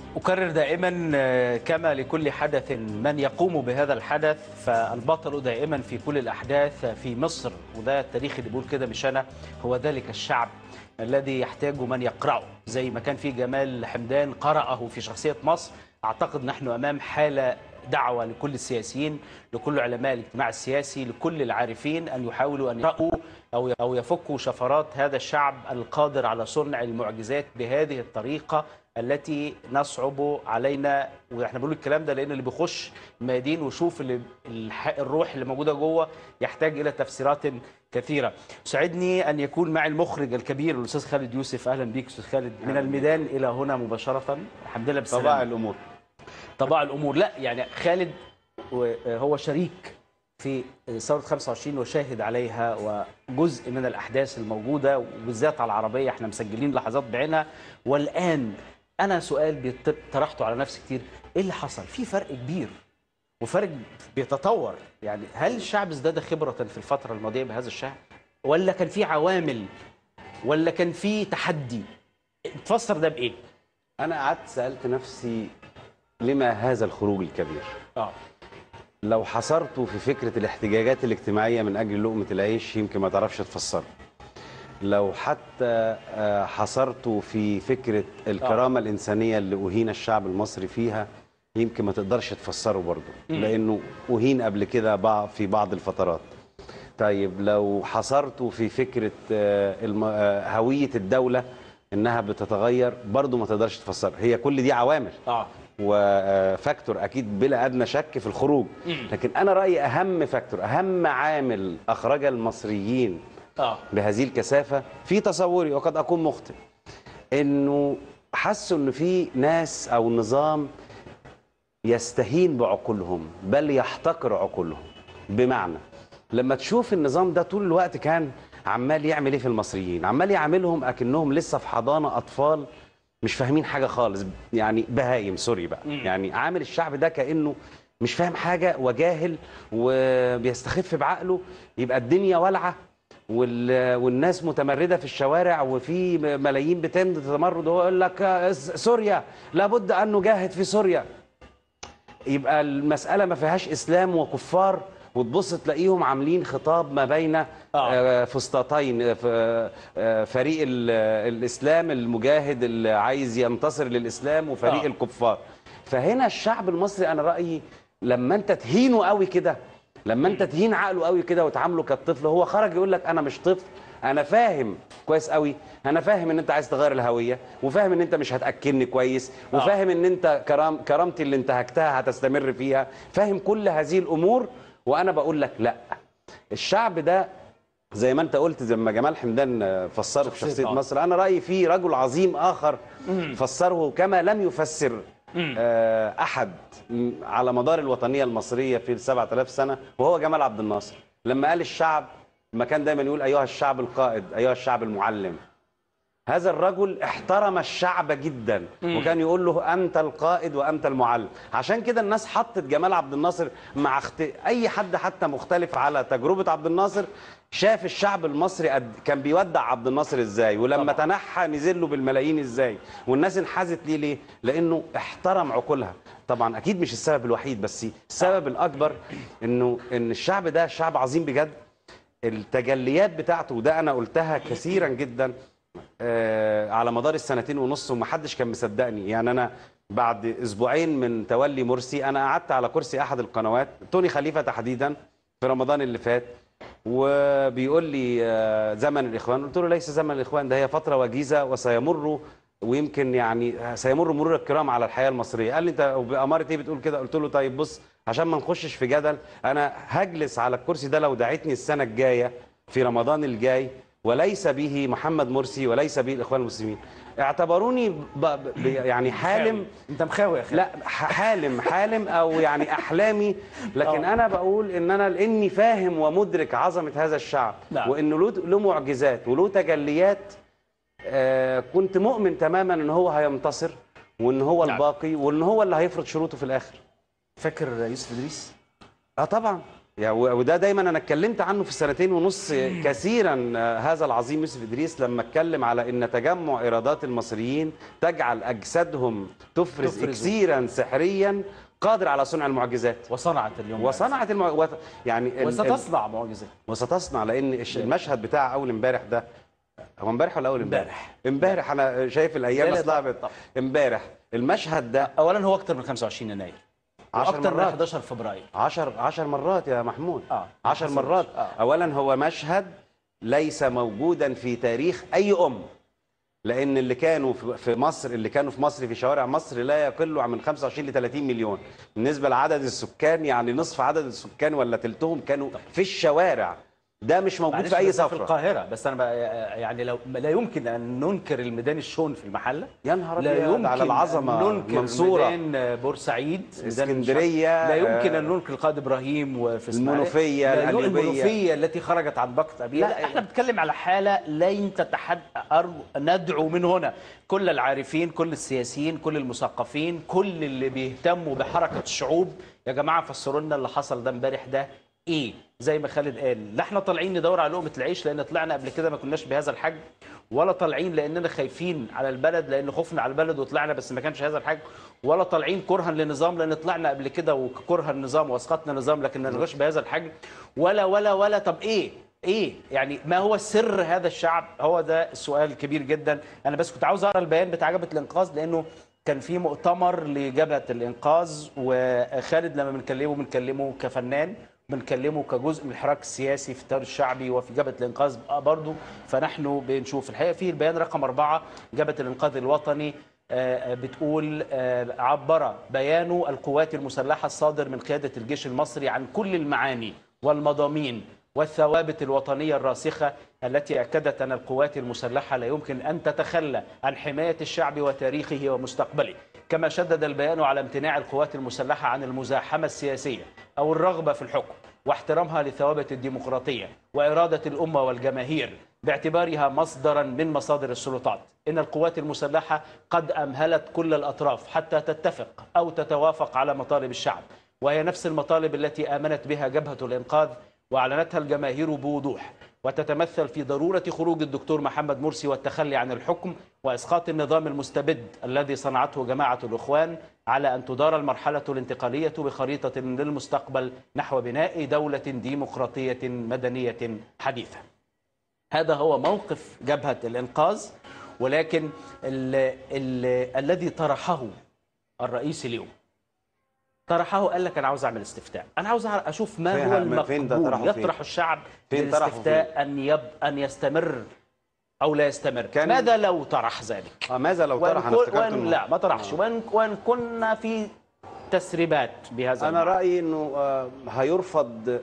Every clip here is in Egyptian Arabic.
أكرر دائما آه، كما لكل حدث من يقوم بهذا الحدث فالبطل دائما في كل الأحداث في مصر وده التاريخ اللي بيقول كده مش أنا هو ذلك الشعب الذي يحتاج من يقرأه زي ما كان في جمال حمدان قرأه في شخصية مصر أعتقد نحن أمام حالة دعوة لكل السياسيين لكل علماء الاجتماع السياسي لكل العارفين أن يحاولوا أن يقرأوا أو أو يفكوا شفرات هذا الشعب القادر على صنع المعجزات بهذه الطريقة التي نصعب علينا واحنا بنقول الكلام ده لان اللي بيخش الميادين ويشوف اللي الح- الروح اللي موجوده جوه يحتاج الى تفسيرات كثيره. سعدني ان يكون معي المخرج الكبير الاستاذ خالد يوسف اهلا بيك استاذ خالد من الميدان الى هنا مباشره الحمد لله بالسلامه. طباع الامور طباع الامور لا يعني خالد و- هو شريك في ثوره 25 وشاهد عليها وجزء من الاحداث الموجوده وبالذات على العربيه احنا مسجلين لحظات بعينها والان انا سؤال بيت- طرحته على نفسي كتير ايه اللي حصل؟ في فرق كبير وفرق بيتطور يعني هل الشعب ازداد خبره في الفتره الماضيه بهذا الشعب ولا كان في عوامل ولا كان في تحدي؟ تفسر ده بايه؟ انا قعدت سالت نفسي لما هذا الخروج الكبير اه لو حصرته في فكره الاحتجاجات الاجتماعيه من اجل لقمه العيش يمكن ما تعرفش تفسره لو حتى آه، حصرته في فكره الكرامه الانسانيه اللي اهين الشعب المصري فيها يمكن ما تقدرش تفسره برضه لانه اهين قبل كده بع- في بعض الفترات طيب لو حصرته في فكره آه، الم- آه، هويه الدوله انها بتتغير برضه ما تقدرش تفسرها هي كل دي عوامل اه وفاكتور اكيد بلا ادنى شك في الخروج لكن انا رايي اهم فاكتور اهم عامل اخرج المصريين اه بهذه الكثافه في تصوري وقد اكون مخطئ انه حسوا ان في ناس او نظام يستهين بعقولهم بل يحتقر عقولهم بمعنى لما تشوف النظام ده طول الوقت كان عمال يعمل ايه في المصريين عمال يعاملهم اكنهم لسه في حضانه اطفال مش فاهمين حاجه خالص يعني بهايم سوري بقى يعني عامل الشعب ده كانه مش فاهم حاجه وجاهل وبيستخف بعقله يبقى الدنيا والعه وال... والناس متمرده في الشوارع وفي ملايين بتمضي تمرد وهو يقول لك آه، سوريا لابد ان نجاهد في سوريا يبقى المسألة ما فيهاش إسلام وكفار وتبص تلاقيهم عاملين خطاب ما بين آه، فسطاطين آه، ف- آه، فريق ال- الإسلام المجاهد اللي عايز ينتصر للإسلام وفريق آه. الكفار فهنا الشعب المصري أنا رأيي لما أنت تهينه قوي كده لما أنت تهين عقله قوي كده وتعامله كالطفل هو خرج يقول لك أنا مش طفل انا فاهم كويس قوي انا فاهم ان انت عايز تغير الهويه وفاهم ان انت مش هتاكلني كويس وفاهم ان انت كرام كرامتي اللي انتهكتها هتستمر فيها فاهم كل هذه الامور وانا بقول لك لا الشعب ده زي ما انت قلت زي ما جمال حمدان آه، فسره في شخصية شخصيه آه. مصر انا رايي في رجل عظيم اخر فسره كما لم يفسر آه، احد م- على مدار الوطنيه المصريه في 7000 سنه وهو جمال عبد الناصر لما قال الشعب ما كان دايما يقول ايها الشعب القائد ايها الشعب المعلم هذا الرجل احترم الشعب جدا وكان يقول له انت القائد وانت المعلم عشان كده الناس حطت جمال عبد الناصر مع اخت... اي حد حتى مختلف على تجربه عبد الناصر شاف الشعب المصري قد... كان بيودع عبد الناصر ازاي ولما طبعا. تنحى نزل له بالملايين ازاي والناس انحازت ليه ليه لانه احترم عقولها طبعا اكيد مش السبب الوحيد بس السبب الاكبر انه ان الشعب ده شعب عظيم بجد التجليات بتاعته وده انا قلتها كثيرا جدا آه، على مدار السنتين ونص ومحدش كان مصدقني يعني انا بعد اسبوعين من تولي مرسي انا قعدت على كرسي احد القنوات توني خليفه تحديدا في رمضان اللي فات وبيقول لي آه، زمن الاخوان قلت له ليس زمن الاخوان ده هي فتره وجيزه وسيمر ويمكن يعني سيمر مرور الكرام على الحياه المصريه قال لي انت باماره ايه بتقول كده قلت له طيب بص عشان ما نخشش في جدل انا هجلس على الكرسي ده لو دعتني السنه الجايه في رمضان الجاي وليس به محمد مرسي وليس به الاخوان المسلمين اعتبروني ب... ب... يعني حالم انت مخاوي يا خالد لا ح- حالم حالم او يعني احلامي لكن أه. انا بقول ان انا لاني فاهم ومدرك عظمه هذا الشعب نعم. وانه له له معجزات وله تجليات آه كنت مؤمن تماما ان هو هينتصر وان هو نعم. الباقي وان هو اللي هيفرض شروطه في الاخر فاكر يوسف ادريس اه طبعا يا و- وده دايما انا اتكلمت عنه في السنتين ونص كثيرا آه، هذا العظيم يوسف ادريس لما اتكلم على ان تجمع ايرادات المصريين تجعل اجسادهم تفرز, تفرز. اكسيرا سحريا قادر على صنع المعجزات وصنعت اليوم وصنعت المع... وت- يعني ال- ال- وستصنع معجزات وستصنع لان الش- المشهد بتاع اول امبارح ده هو امبارح ولا اول امبارح؟ امبارح. امبارح انا شايف الايام لا، لا، اصلها طبعاً، بت- طبعاً. امبارح المشهد ده اولا هو اكتر من 25 يناير 10 واكتر من مرات. 11 فبراير 10 10 مرات يا محمود آه. 10 ما مرات حصلش. آه. اولا هو مشهد ليس موجودا في تاريخ اي ام لان اللي كانوا في- في مصر اللي كانوا في مصر في شوارع مصر لا يقل عن من 25 ل 30 مليون بالنسبه لعدد السكان يعني نصف عدد السكان ولا تلتهم كانوا في الشوارع ده مش موجود معلش في اي بس ده في سفره القاهره بس انا بقى يعني لو لا يمكن ان ننكر الميدان الشون في المحله يا نهار لا أبيض يمكن على العظمة أن ننكر منصورة. ميدان بورسعيد ميدان اسكندرية، لا يمكن آه، ان ننكر القائد ابراهيم وفي إسماعيلية. المنوفية، لا يمكن القليوبية. المنوفيه التي خرجت عن باقه ابيها لا، لا احنا بنتكلم على حاله لن تتحد أرجو ندعو من هنا كل العارفين كل السياسيين كل المثقفين كل اللي بيهتموا بحركه الشعوب يا جماعه فسروا لنا اللي حصل ده امبارح ده ايه زي ما خالد قال لا احنا طالعين ندور على لقمه العيش لان طلعنا قبل كده ما كناش بهذا الحجم ولا طالعين لاننا خايفين على البلد لان خفنا على البلد وطلعنا بس ما كانش هذا الحجم ولا طالعين كرها للنظام لان طلعنا قبل كده وكرها النظام واسقطنا النظام لكن ما نغش بهذا الحجم ولا ولا ولا طب ايه ايه يعني ما هو سر هذا الشعب هو ده السؤال الكبير جدا انا بس كنت عاوز اقرا البيان بتاع جبهه الانقاذ لانه كان في مؤتمر لجبهه الانقاذ وخالد لما بنكلمه بنكلمه كفنان بنكلمه كجزء من الحراك السياسي في التيار الشعبي وفي جبهه الانقاذ برضه فنحن بنشوف الحقيقه في البيان رقم أربعة جبهه الانقاذ الوطني آه، بتقول آه، عبر بيان القوات المسلحه الصادر من قياده الجيش المصري عن كل المعاني والمضامين والثوابت الوطنيه الراسخه التي اكدت ان القوات المسلحه لا يمكن ان تتخلى عن حمايه الشعب وتاريخه ومستقبله كما شدد البيان على امتناع القوات المسلحه عن المزاحمه السياسيه او الرغبه في الحكم واحترامها لثوابت الديمقراطيه واراده الامه والجماهير باعتبارها مصدرا من مصادر السلطات ان القوات المسلحه قد امهلت كل الاطراف حتى تتفق او تتوافق على مطالب الشعب وهي نفس المطالب التي امنت بها جبهه الانقاذ واعلنتها الجماهير بوضوح وتتمثل في ضروره خروج الدكتور محمد مرسي والتخلي عن الحكم واسقاط النظام المستبد الذي صنعته جماعه الاخوان على ان تدار المرحله الانتقاليه بخريطه للمستقبل نحو بناء دوله ديمقراطيه مدنيه حديثه. هذا هو موقف جبهه الانقاذ ولكن ال ال الذي طرحه الرئيس اليوم طرحه قال لك انا عاوز اعمل استفتاء انا عاوز أعرف- اشوف ما فين- هو فين ده المقبول طرحه فين؟ يطرح الشعب فين طرحه للاستفتاء ان يب ان يستمر او لا يستمر كان- ماذا لو طرح ذلك آه ماذا لو وإن طرح انا كن- افتكرت وإن إنه- لا ما طرحش آه. وان وان كنا في تسريبات بهذا انا المعنى. رايي انه آه، هيرفض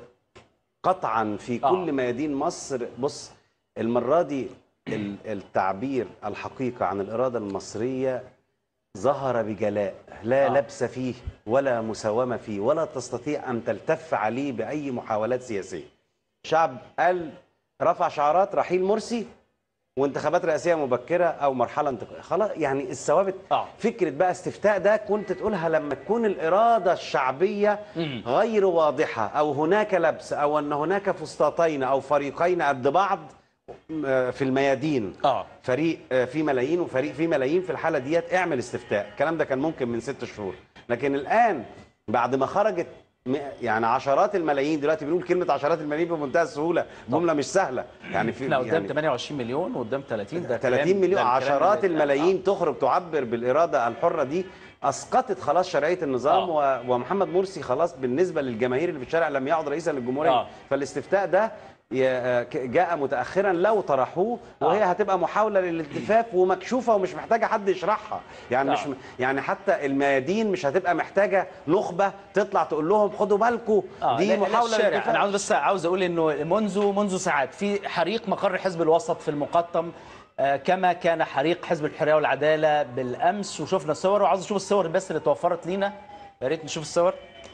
قطعا في آه. كل ميادين مصر بص المره دي ال- التعبير الحقيقه عن الاراده المصريه ظهر بجلاء لا آه. لبس فيه ولا مساومه فيه ولا تستطيع ان تلتف عليه باي محاولات سياسيه شعب قال رفع شعارات رحيل مرسي وانتخابات رئاسيه مبكره او مرحله انتقاليه خلاص يعني الثوابت آه. فكره بقى استفتاء ده كنت تقولها لما تكون الاراده الشعبيه مم. غير واضحه او هناك لبس او ان هناك فسطاطين او فريقين قد بعض آه، في الميادين اه فريق آه، فيه ملايين وفريق فيه ملايين في الحاله ديت اعمل استفتاء الكلام ده كان ممكن من ست شهور لكن الان بعد ما خرجت م- يعني عشرات الملايين دلوقتي بنقول كلمه عشرات الملايين بمنتهى السهوله جمله مش سهله يعني في احنا قدام يعني 28 مليون وقدام 30 ده 30 كلام- مليون ده الكلام عشرات اللي- الملايين تخرج تعبر بالاراده الحره دي اسقطت خلاص شرعيه النظام و... ومحمد مرسي خلاص بالنسبه للجماهير اللي في الشارع لم يعد رئيسا للجمهوريه آه. فالاستفتاء ده ي- آه، ك- جاء متاخرا لو طرحوه وهي آه. هتبقى محاوله للالتفاف ومكشوفه ومش محتاجه حد يشرحها يعني آه. مش يعني حتى الميادين مش هتبقى محتاجه نخبه تطلع تقول لهم خدوا بالكم آه دي لا- لا محاوله الشارع. للالتفاف. انا عاوز بس عاوز اقول انه منذ منذ ساعات في حريق مقر حزب الوسط في المقطم آه، كما كان حريق حزب الحريه والعداله بالامس وشفنا الصور وعاوز اشوف الصور بس اللي توفرت لينا يا ريت نشوف الصور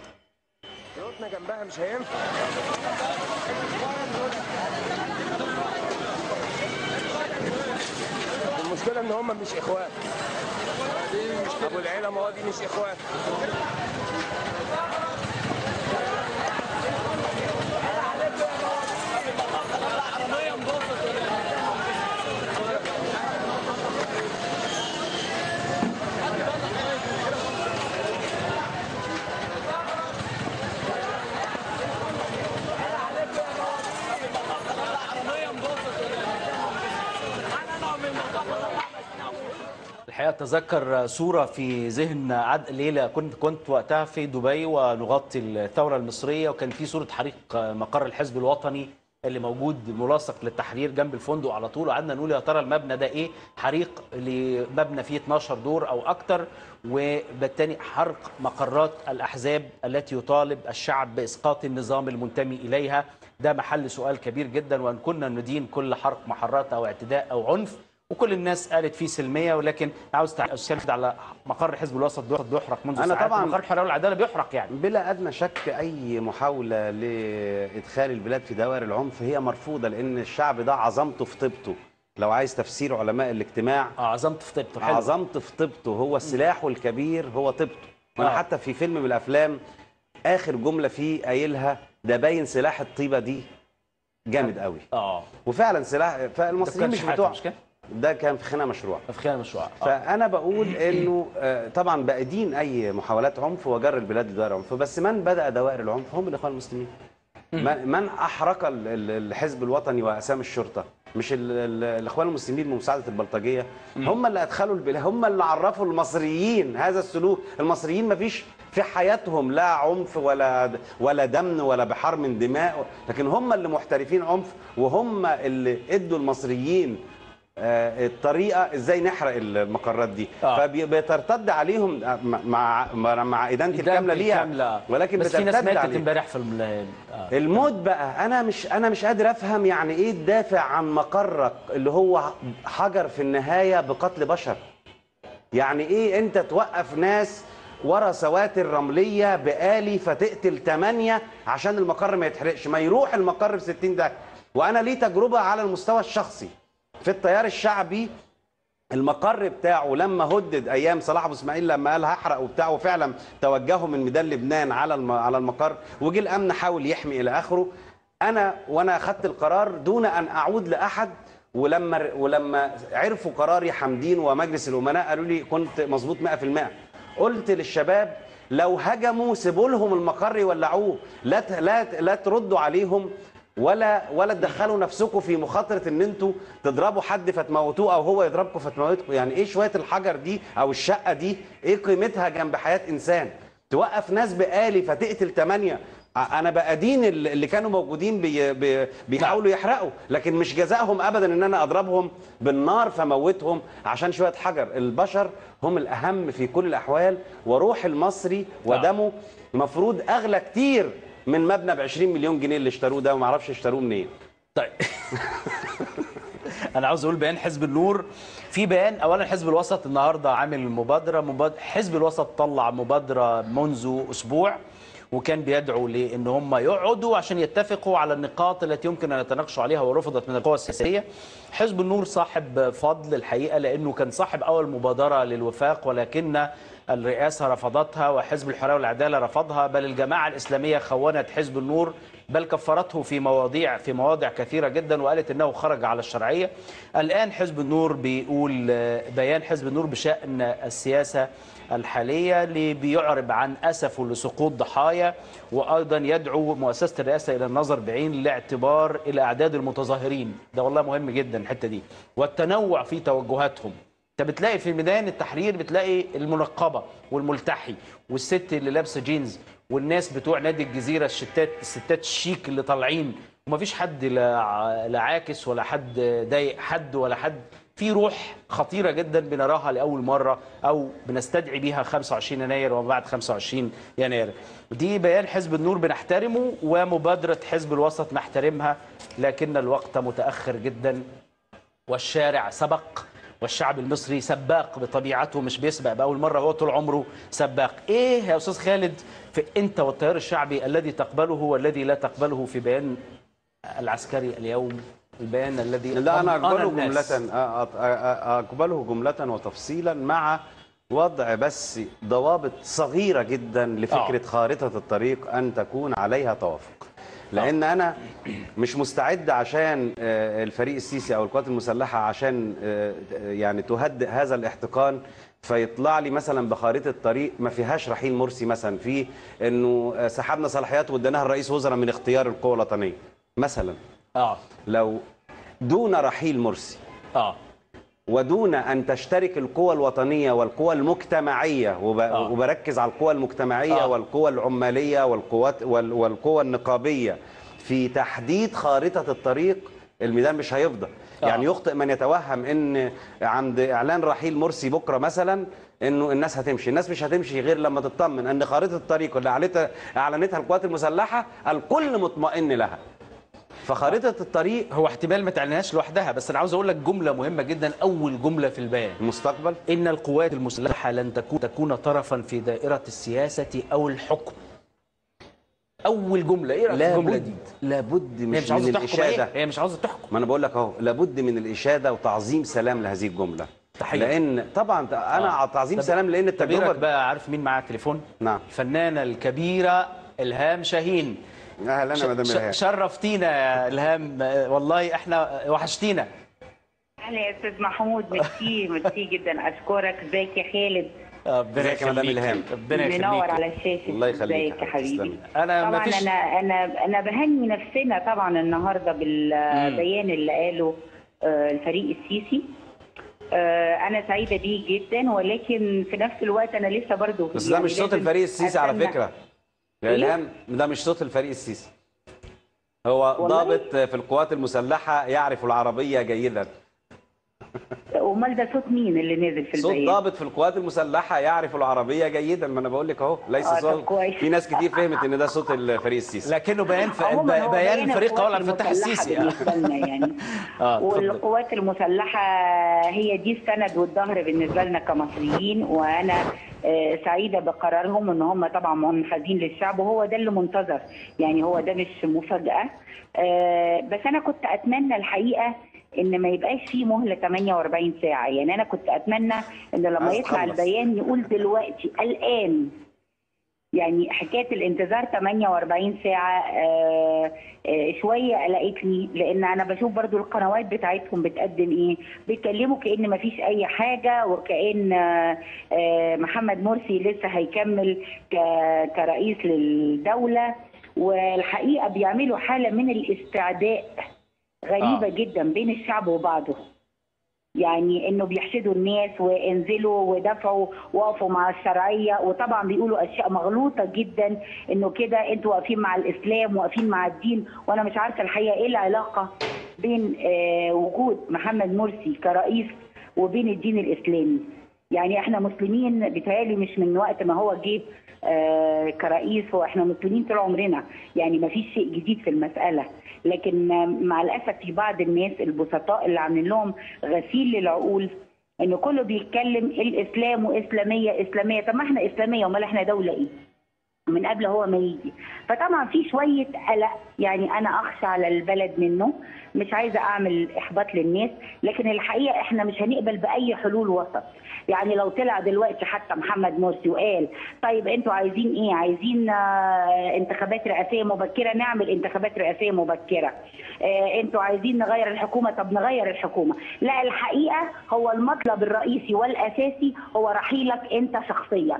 بيوتنا جنبها مش هينفع المشكلة ان هم مش اخوات ابو العيلة ما هو دي مش اخوات اتذكر صوره في ذهن عد ليله كنت كنت وقتها في دبي ونغطي الثوره المصريه وكان في صوره حريق مقر الحزب الوطني اللي موجود ملاصق للتحرير جنب الفندق على طول وقعدنا نقول يا ترى المبنى ده ايه حريق لمبنى فيه 12 دور او اكتر وبالتالي حرق مقرات الاحزاب التي يطالب الشعب باسقاط النظام المنتمي اليها ده محل سؤال كبير جدا وان كنا ندين كل حرق محرات او اعتداء او عنف وكل الناس قالت فيه سلميه ولكن عاوز استشهد على مقر حزب الوسط بيحرق بيحرق منذ أنا ساعات طبعاً- مقر الحريه والعداله بيحرق يعني بلا ادنى شك اي محاوله لادخال البلاد في دوائر العنف هي مرفوضه لان الشعب ده عظمته في طيبته لو عايز تفسير علماء الاجتماع اه عظمت في طيبته حلو عظمت في طيبته هو سلاحه الكبير هو طيبته وانا آه. حتى في فيلم من الافلام اخر جمله فيه قايلها ده باين سلاح الطيبه دي جامد قوي اه وفعلا سلاح ده فالمصريين كان مش شحاتة بتوع مش كده؟ ده كان في خناقه مشروع في خلال المشروع آه. فانا بقول انه آه، طبعا بأدين اي محاولات عنف وجر البلاد لدوائر عنف بس من بدا دوائر العنف هم الاخوان المسلمين من من احرق ال- ال- الحزب الوطني واقسام الشرطه مش ال- ال- الاخوان المسلمين بمساعده البلطجيه هم اللي ادخلوا البلاد هم اللي عرفوا المصريين هذا السلوك المصريين ما فيش في حياتهم لا عنف ولا ولا دم ولا بحار من دماء لكن هم اللي محترفين عنف وهم اللي ادوا المصريين آه، الطريقه ازاي نحرق المقرات دي آه. فبترتد عليهم آه، مع مع مع ادانتي إدانة الكامله ليها الكاملة. ولكن بس في ناس بترتد ماتت عليهم. امبارح في الم... آه. الموت بقى انا مش انا مش قادر افهم يعني ايه تدافع عن مقرك اللي هو حجر في النهايه بقتل بشر يعني ايه انت توقف ناس ورا سواتر رمليه بآلي فتقتل ثمانية عشان المقر ما يتحرقش ما يروح المقر في 60 ده وانا ليه تجربه على المستوى الشخصي في التيار الشعبي المقر بتاعه لما هدد ايام صلاح ابو اسماعيل لما قال هحرق وبتاع وفعلا توجهوا من ميدان لبنان على الم- على المقر وجه الامن حاول يحمي الى اخره انا وانا اخذت القرار دون ان اعود لاحد ولما ولما عرفوا قراري حمدين ومجلس الامناء قالوا لي كنت مظبوط 100% قلت للشباب لو هجموا سيبوا لهم المقر يولعوه لا ت- لا ت- لا تردوا عليهم ولا ولا تدخلوا نفسكم في مخاطره ان انتوا تضربوا حد فتموتوه او هو يضربكم فتموتكم يعني ايه شويه الحجر دي او الشقه دي ايه قيمتها جنب حياه انسان توقف ناس بآلي فتقتل ثمانية انا بأدين اللي كانوا موجودين بي بي بيحاولوا يحرقوا لكن مش جزائهم ابدا ان انا اضربهم بالنار فموتهم عشان شويه حجر البشر هم الاهم في كل الاحوال وروح المصري ودمه مفروض اغلى كتير من مبنى ب 20 مليون جنيه اللي اشتروه ده وما اعرفش اشتروه منين طيب انا عاوز اقول بيان حزب النور في بيان اولا حزب الوسط النهارده عامل مبادره مبادرة حزب الوسط طلع مبادره منذ اسبوع وكان بيدعو لان هم يقعدوا عشان يتفقوا على النقاط التي يمكن ان يتناقشوا عليها ورفضت من القوى السياسيه. حزب النور صاحب فضل الحقيقه لانه كان صاحب اول مبادره للوفاق ولكن الرئاسه رفضتها وحزب الحريه والعداله رفضها بل الجماعه الاسلاميه خونت حزب النور بل كفرته في مواضيع في مواضع كثيره جدا وقالت انه خرج على الشرعيه. الان حزب النور بيقول بيان حزب النور بشان السياسه الحاليه اللي بيعرب عن اسفه لسقوط ضحايا وايضا يدعو مؤسسه الرئاسه الى النظر بعين الاعتبار الى اعداد المتظاهرين ده والله مهم جدا الحته دي والتنوع في توجهاتهم انت بتلاقي في ميدان التحرير بتلاقي المنقبه والملتحي والست اللي لابسه جينز والناس بتوع نادي الجزيره الشتات الستات الشيك اللي طالعين ومفيش حد لا ع- لا عاكس ولا حد ضايق حد ولا حد في روح خطيره جدا بنراها لاول مره او بنستدعي بيها 25 يناير وما بعد 25 يناير دي بيان حزب النور بنحترمه ومبادره حزب الوسط نحترمها لكن الوقت متاخر جدا والشارع سبق والشعب المصري سباق بطبيعته مش بيسبق باول مره هو طول عمره سباق ايه يا استاذ خالد في انت والتيار الشعبي الذي تقبله والذي لا تقبله في بيان العسكري اليوم البيان الذي لا انا طمأن اقبله الناس. جمله آه، آه، آه، اقبله جمله وتفصيلا مع وضع بس ضوابط صغيره جدا لفكره آه. خارطه الطريق ان تكون عليها توافق لان انا مش مستعد عشان آه، الفريق السيسي او القوات المسلحه عشان آه، يعني تهدئ هذا الاحتقان فيطلع لي مثلا بخارطه طريق ما فيهاش رحيل مرسي مثلا في انه آه، سحبنا صلاحياته واديناها لرئيس وزراء من اختيار القوى الوطنيه مثلا اه لو دون رحيل مرسي اه ودون ان تشترك القوى الوطنيه والقوى المجتمعيه وب... آه. وبركز على القوى المجتمعيه آه. والقوى العماليه والقوات وال... والقوى النقابيه في تحديد خارطه الطريق الميدان مش هيفضى آه. يعني يخطئ من يتوهم ان عند اعلان رحيل مرسي بكره مثلا انه الناس هتمشي الناس مش هتمشي غير لما تطمن ان خارطه الطريق اللي اعلنتها اعلنتها القوات المسلحه الكل مطمئن لها فخارطه الطريق هو احتمال ما تعلنهاش لوحدها بس انا عاوز اقول لك جمله مهمه جدا اول جمله في البيان المستقبل ان القوات المسلحه لن تكون تكون طرفا في دائره السياسه او الحكم اول جمله ايه رايك في الجمله لابد دي لابد هي مش, مش من عاوزه تحكم الاشاده ايه هي مش عاوزه تحكم ما انا بقول لك اهو لابد من الاشاده وتعظيم سلام لهذه الجمله تحية. لان طبعا انا آه. آه. تعظيم طب- سلام لان طب ايه رايك التجربه بقى عارف مين معاه التليفون نعم الفنانه الكبيره الهام شاهين اهلا يا مدام ش- إلهام. شرفتينا يا الهام آه، والله احنا وحشتينا اهلا يا استاذ محمود ميرسي ميرسي جدا اشكرك ازيك يا خالد آه، ربنا ازيك يا مدام يخليك إلهام؟ ربنا منور يخليك على الشاشه الله يخليك ازيك يا يا حبيبي تسلمي. انا ما طبعا فيش انا انا انا بهني نفسنا طبعا النهارده بالبيان اللي قاله آه، الفريق السيسي آه، انا سعيده بيه جدا ولكن في نفس الوقت انا لسه برضه بس ده مش صوت لازم الفريق السيسي على أستنى. فكره يا إيه؟ الهام ده مش صوت الفريق السيسي هو والله؟ ضابط في القوات المسلحه يعرف العربيه جيدا امال ده صوت مين اللي نازل في صوت البيان ضابط في القوات المسلحه يعرف العربيه جيدا ما انا بقول لك اهو ليس آه، طب صوت كويس. في ناس كتير فهمت ان ده صوت الفريق السيسي لكنه بيان ف... عموماً هو بيان الفريق القوات قول عبد الفتاح المسلحة السيسي بالنسبه لنا يعني اه اتفضل. والقوات المسلحة هي دي السند والظهر بالنسبة لنا كمصريين وأنا آه، سعيدة بقرارهم إن هم طبعا منحازين للشعب وهو ده اللي منتظر يعني هو ده مش مفاجأة آه، بس أنا كنت أتمنى الحقيقة إن ما يبقاش فيه مهلة 48 ساعة يعني أنا كنت أتمنى إن لما عايز يطلع تخلص. البيان يقول دلوقتي الآن يعني حكايه الانتظار 48 ساعه آه آه شويه قلقتني لان انا بشوف برضو القنوات بتاعتهم بتقدم ايه بيتكلموا كان ما فيش اي حاجه وكان آه آه محمد مرسي لسه هيكمل ك- كرئيس للدوله والحقيقه بيعملوا حاله من الاستعداء غريبه آه. جدا بين الشعب وبعضه يعني انه بيحشدوا الناس وانزلوا ودفعوا وقفوا مع الشرعيه وطبعا بيقولوا اشياء مغلوطه جدا انه كده انتوا واقفين مع الاسلام واقفين مع الدين وانا مش عارفه الحقيقه ايه العلاقه بين آه وجود محمد مرسي كرئيس وبين الدين الاسلامي يعني احنا مسلمين بيتهيألي مش من وقت ما هو جه آه كرئيس هو احنا مسلمين طول عمرنا يعني ما فيش شيء جديد في المسألة لكن آه، مع الأسف في بعض الناس البسطاء اللي عاملين لهم غسيل للعقول انه كله بيتكلم الاسلام واسلاميه اسلاميه طب ما احنا اسلاميه امال احنا دوله ايه؟ من قبل هو ما يجي فطبعا في شويه قلق يعني انا اخشى على البلد منه مش عايزه اعمل احباط للناس لكن الحقيقه احنا مش هنقبل باي حلول وسط يعني لو طلع دلوقتي حتى محمد مرسي وقال طيب انتوا عايزين ايه عايزين آه، انتخابات رئاسيه مبكره نعمل انتخابات رئاسيه مبكره آه، انتوا عايزين نغير الحكومه طب نغير الحكومه لا الحقيقه هو المطلب الرئيسي والاساسي هو رحيلك انت شخصيا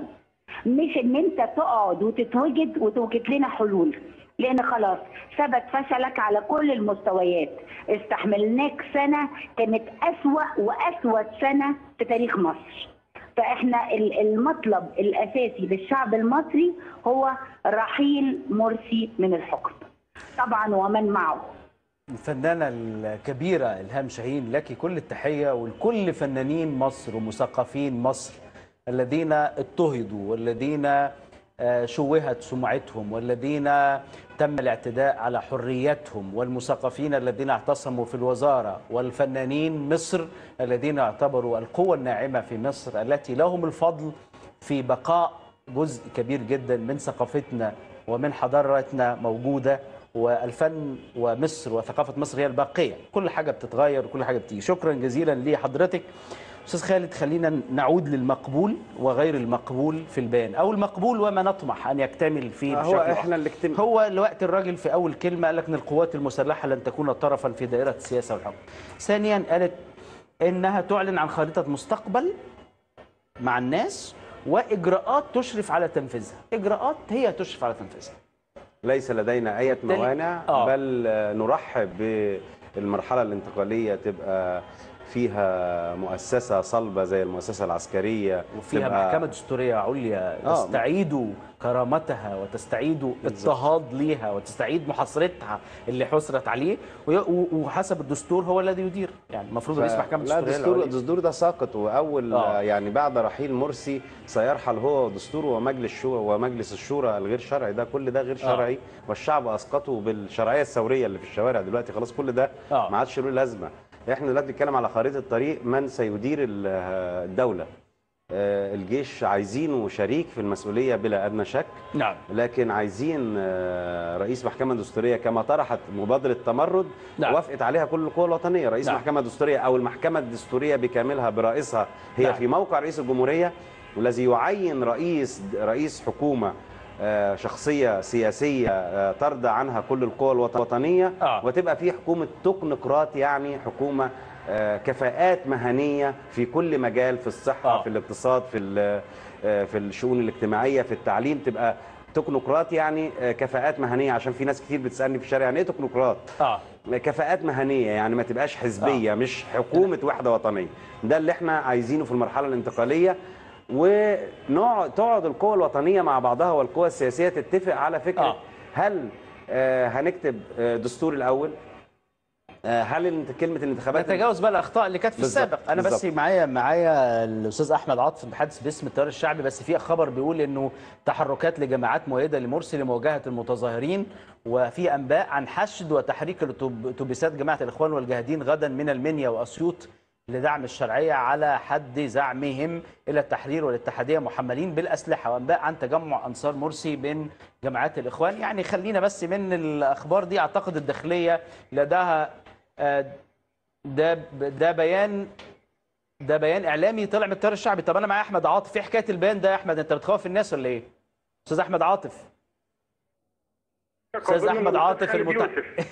مش ان انت تقعد وتتوجد وتوجد لنا حلول لان خلاص ثبت فشلك على كل المستويات استحملناك سنه كانت اسوا واسود سنه في تاريخ مصر فاحنا ال- المطلب الاساسي للشعب المصري هو رحيل مرسي من الحكم طبعا ومن معه الفنانة الكبيرة إلهام شاهين لك كل التحية ولكل فنانين مصر ومثقفين مصر الذين اضطهدوا والذين آه، شوهت سمعتهم والذين تم الاعتداء على حريتهم والمثقفين الذين اعتصموا في الوزارة والفنانين مصر الذين يعتبروا القوة الناعمة في مصر التي لهم الفضل في بقاء جزء كبير جدا من ثقافتنا ومن حضارتنا موجودة والفن ومصر وثقافة مصر هي الباقية كل حاجة بتتغير وكل حاجة بتيجي شكرا جزيلا لحضرتك أستاذ خالد خلينا نعود للمقبول وغير المقبول في البيان أو المقبول وما نطمح أن يكتمل فيه هو بشكل احنا اللي اكتم... هو الوقت الراجل في أول كلمة قال لك أن القوات المسلحة لن تكون طرفا في دائرة السياسة والحكم ثانيا قالت إنها تعلن عن خارطة مستقبل مع الناس وإجراءات تشرف على تنفيذها إجراءات هي تشرف على تنفيذها ليس لدينا اي موانع آه. بل آه، نرحب بالمرحله الانتقاليه تبقى فيها مؤسسه صلبه زي المؤسسه العسكريه وفيها تبقى- محكمة دستورية عليا آه. تستعيد كرامتها وتستعيد اضطهاد ليها وتستعيد محاصرتها اللي حصرت عليه وي- و- وحسب الدستور هو الذي يدير يعني المفروض رئيس محكمة لا الدستورية الدستور العليا. الدستور ده ساقط واول آه. يعني بعد رحيل مرسي سيرحل هو ودستوره ومجلس شورى ومجلس الشورى الغير شرعي ده كل ده غير شرعي والشعب اسقطه بالشرعيه الثوريه اللي في الشوارع دلوقتي خلاص كل ده آه. ما عادش له لازمه احنا دلوقتي بنتكلم على خريطه الطريق من سيدير ال- الدوله آه، الجيش عايزينه شريك في المسؤوليه بلا ادنى شك نعم لكن عايزين آه، رئيس محكمة دستورية كما طرحت مبادرة تمرد نعم. وافقت عليها كل القوى الوطنية رئيس نعم. محكمة دستورية أو المحكمة الدستورية بكاملها برئيسها هي نعم. في موقع رئيس الجمهورية والذي يعين رئيس رئيس حكومة آه، شخصية سياسية آه، ترضى عنها كل القوى الوطنية آه. وتبقى في حكومة تكنقراط يعني حكومة آه، كفاءات مهنية في كل مجال في الصحة آه. في الاقتصاد في ال- آه، في الشؤون الاجتماعية في التعليم تبقى تكنقراط يعني آه، كفاءات مهنية عشان في ناس كتير بتسألني في الشارع يعني ايه تكنقراط؟ اه كفاءات مهنيه يعني ما تبقاش حزبيه آه. مش حكومه وحده وطنيه ده اللي احنا عايزينه في المرحله الانتقاليه ونقعد تقعد القوى الوطنيه مع بعضها والقوى السياسيه تتفق على فكره آه. آه. هل آه هنكتب آه دستور الاول آه هل انت كلمه الانتخابات نتجاوز بقى الاخطاء اللي كانت في بالظبط، السابق انا بس بالظبط. معايا معايا الاستاذ احمد عاطف بحدث باسم التيار الشعبي بس في خبر بيقول انه تحركات لجماعات مؤيده لمرسي لمواجهه المتظاهرين وفي انباء عن حشد وتحريك الأتوب- اتوبيسات جماعه الاخوان والجاهدين غدا من المنيا واسيوط لدعم الشرعيه على حد زعمهم الى التحرير والاتحاديه محملين بالاسلحه وانباء عن تجمع انصار مرسي بين جماعات الاخوان يعني خلينا بس من الاخبار دي اعتقد الداخليه لديها آه، ده ده بيان ده بيان اعلامي طلع من التيار الشعبي طب انا معايا احمد عاطف في حكايه البيان ده يا احمد انت بتخوف الناس ولا ايه استاذ احمد عاطف استاذ احمد عاطف المت...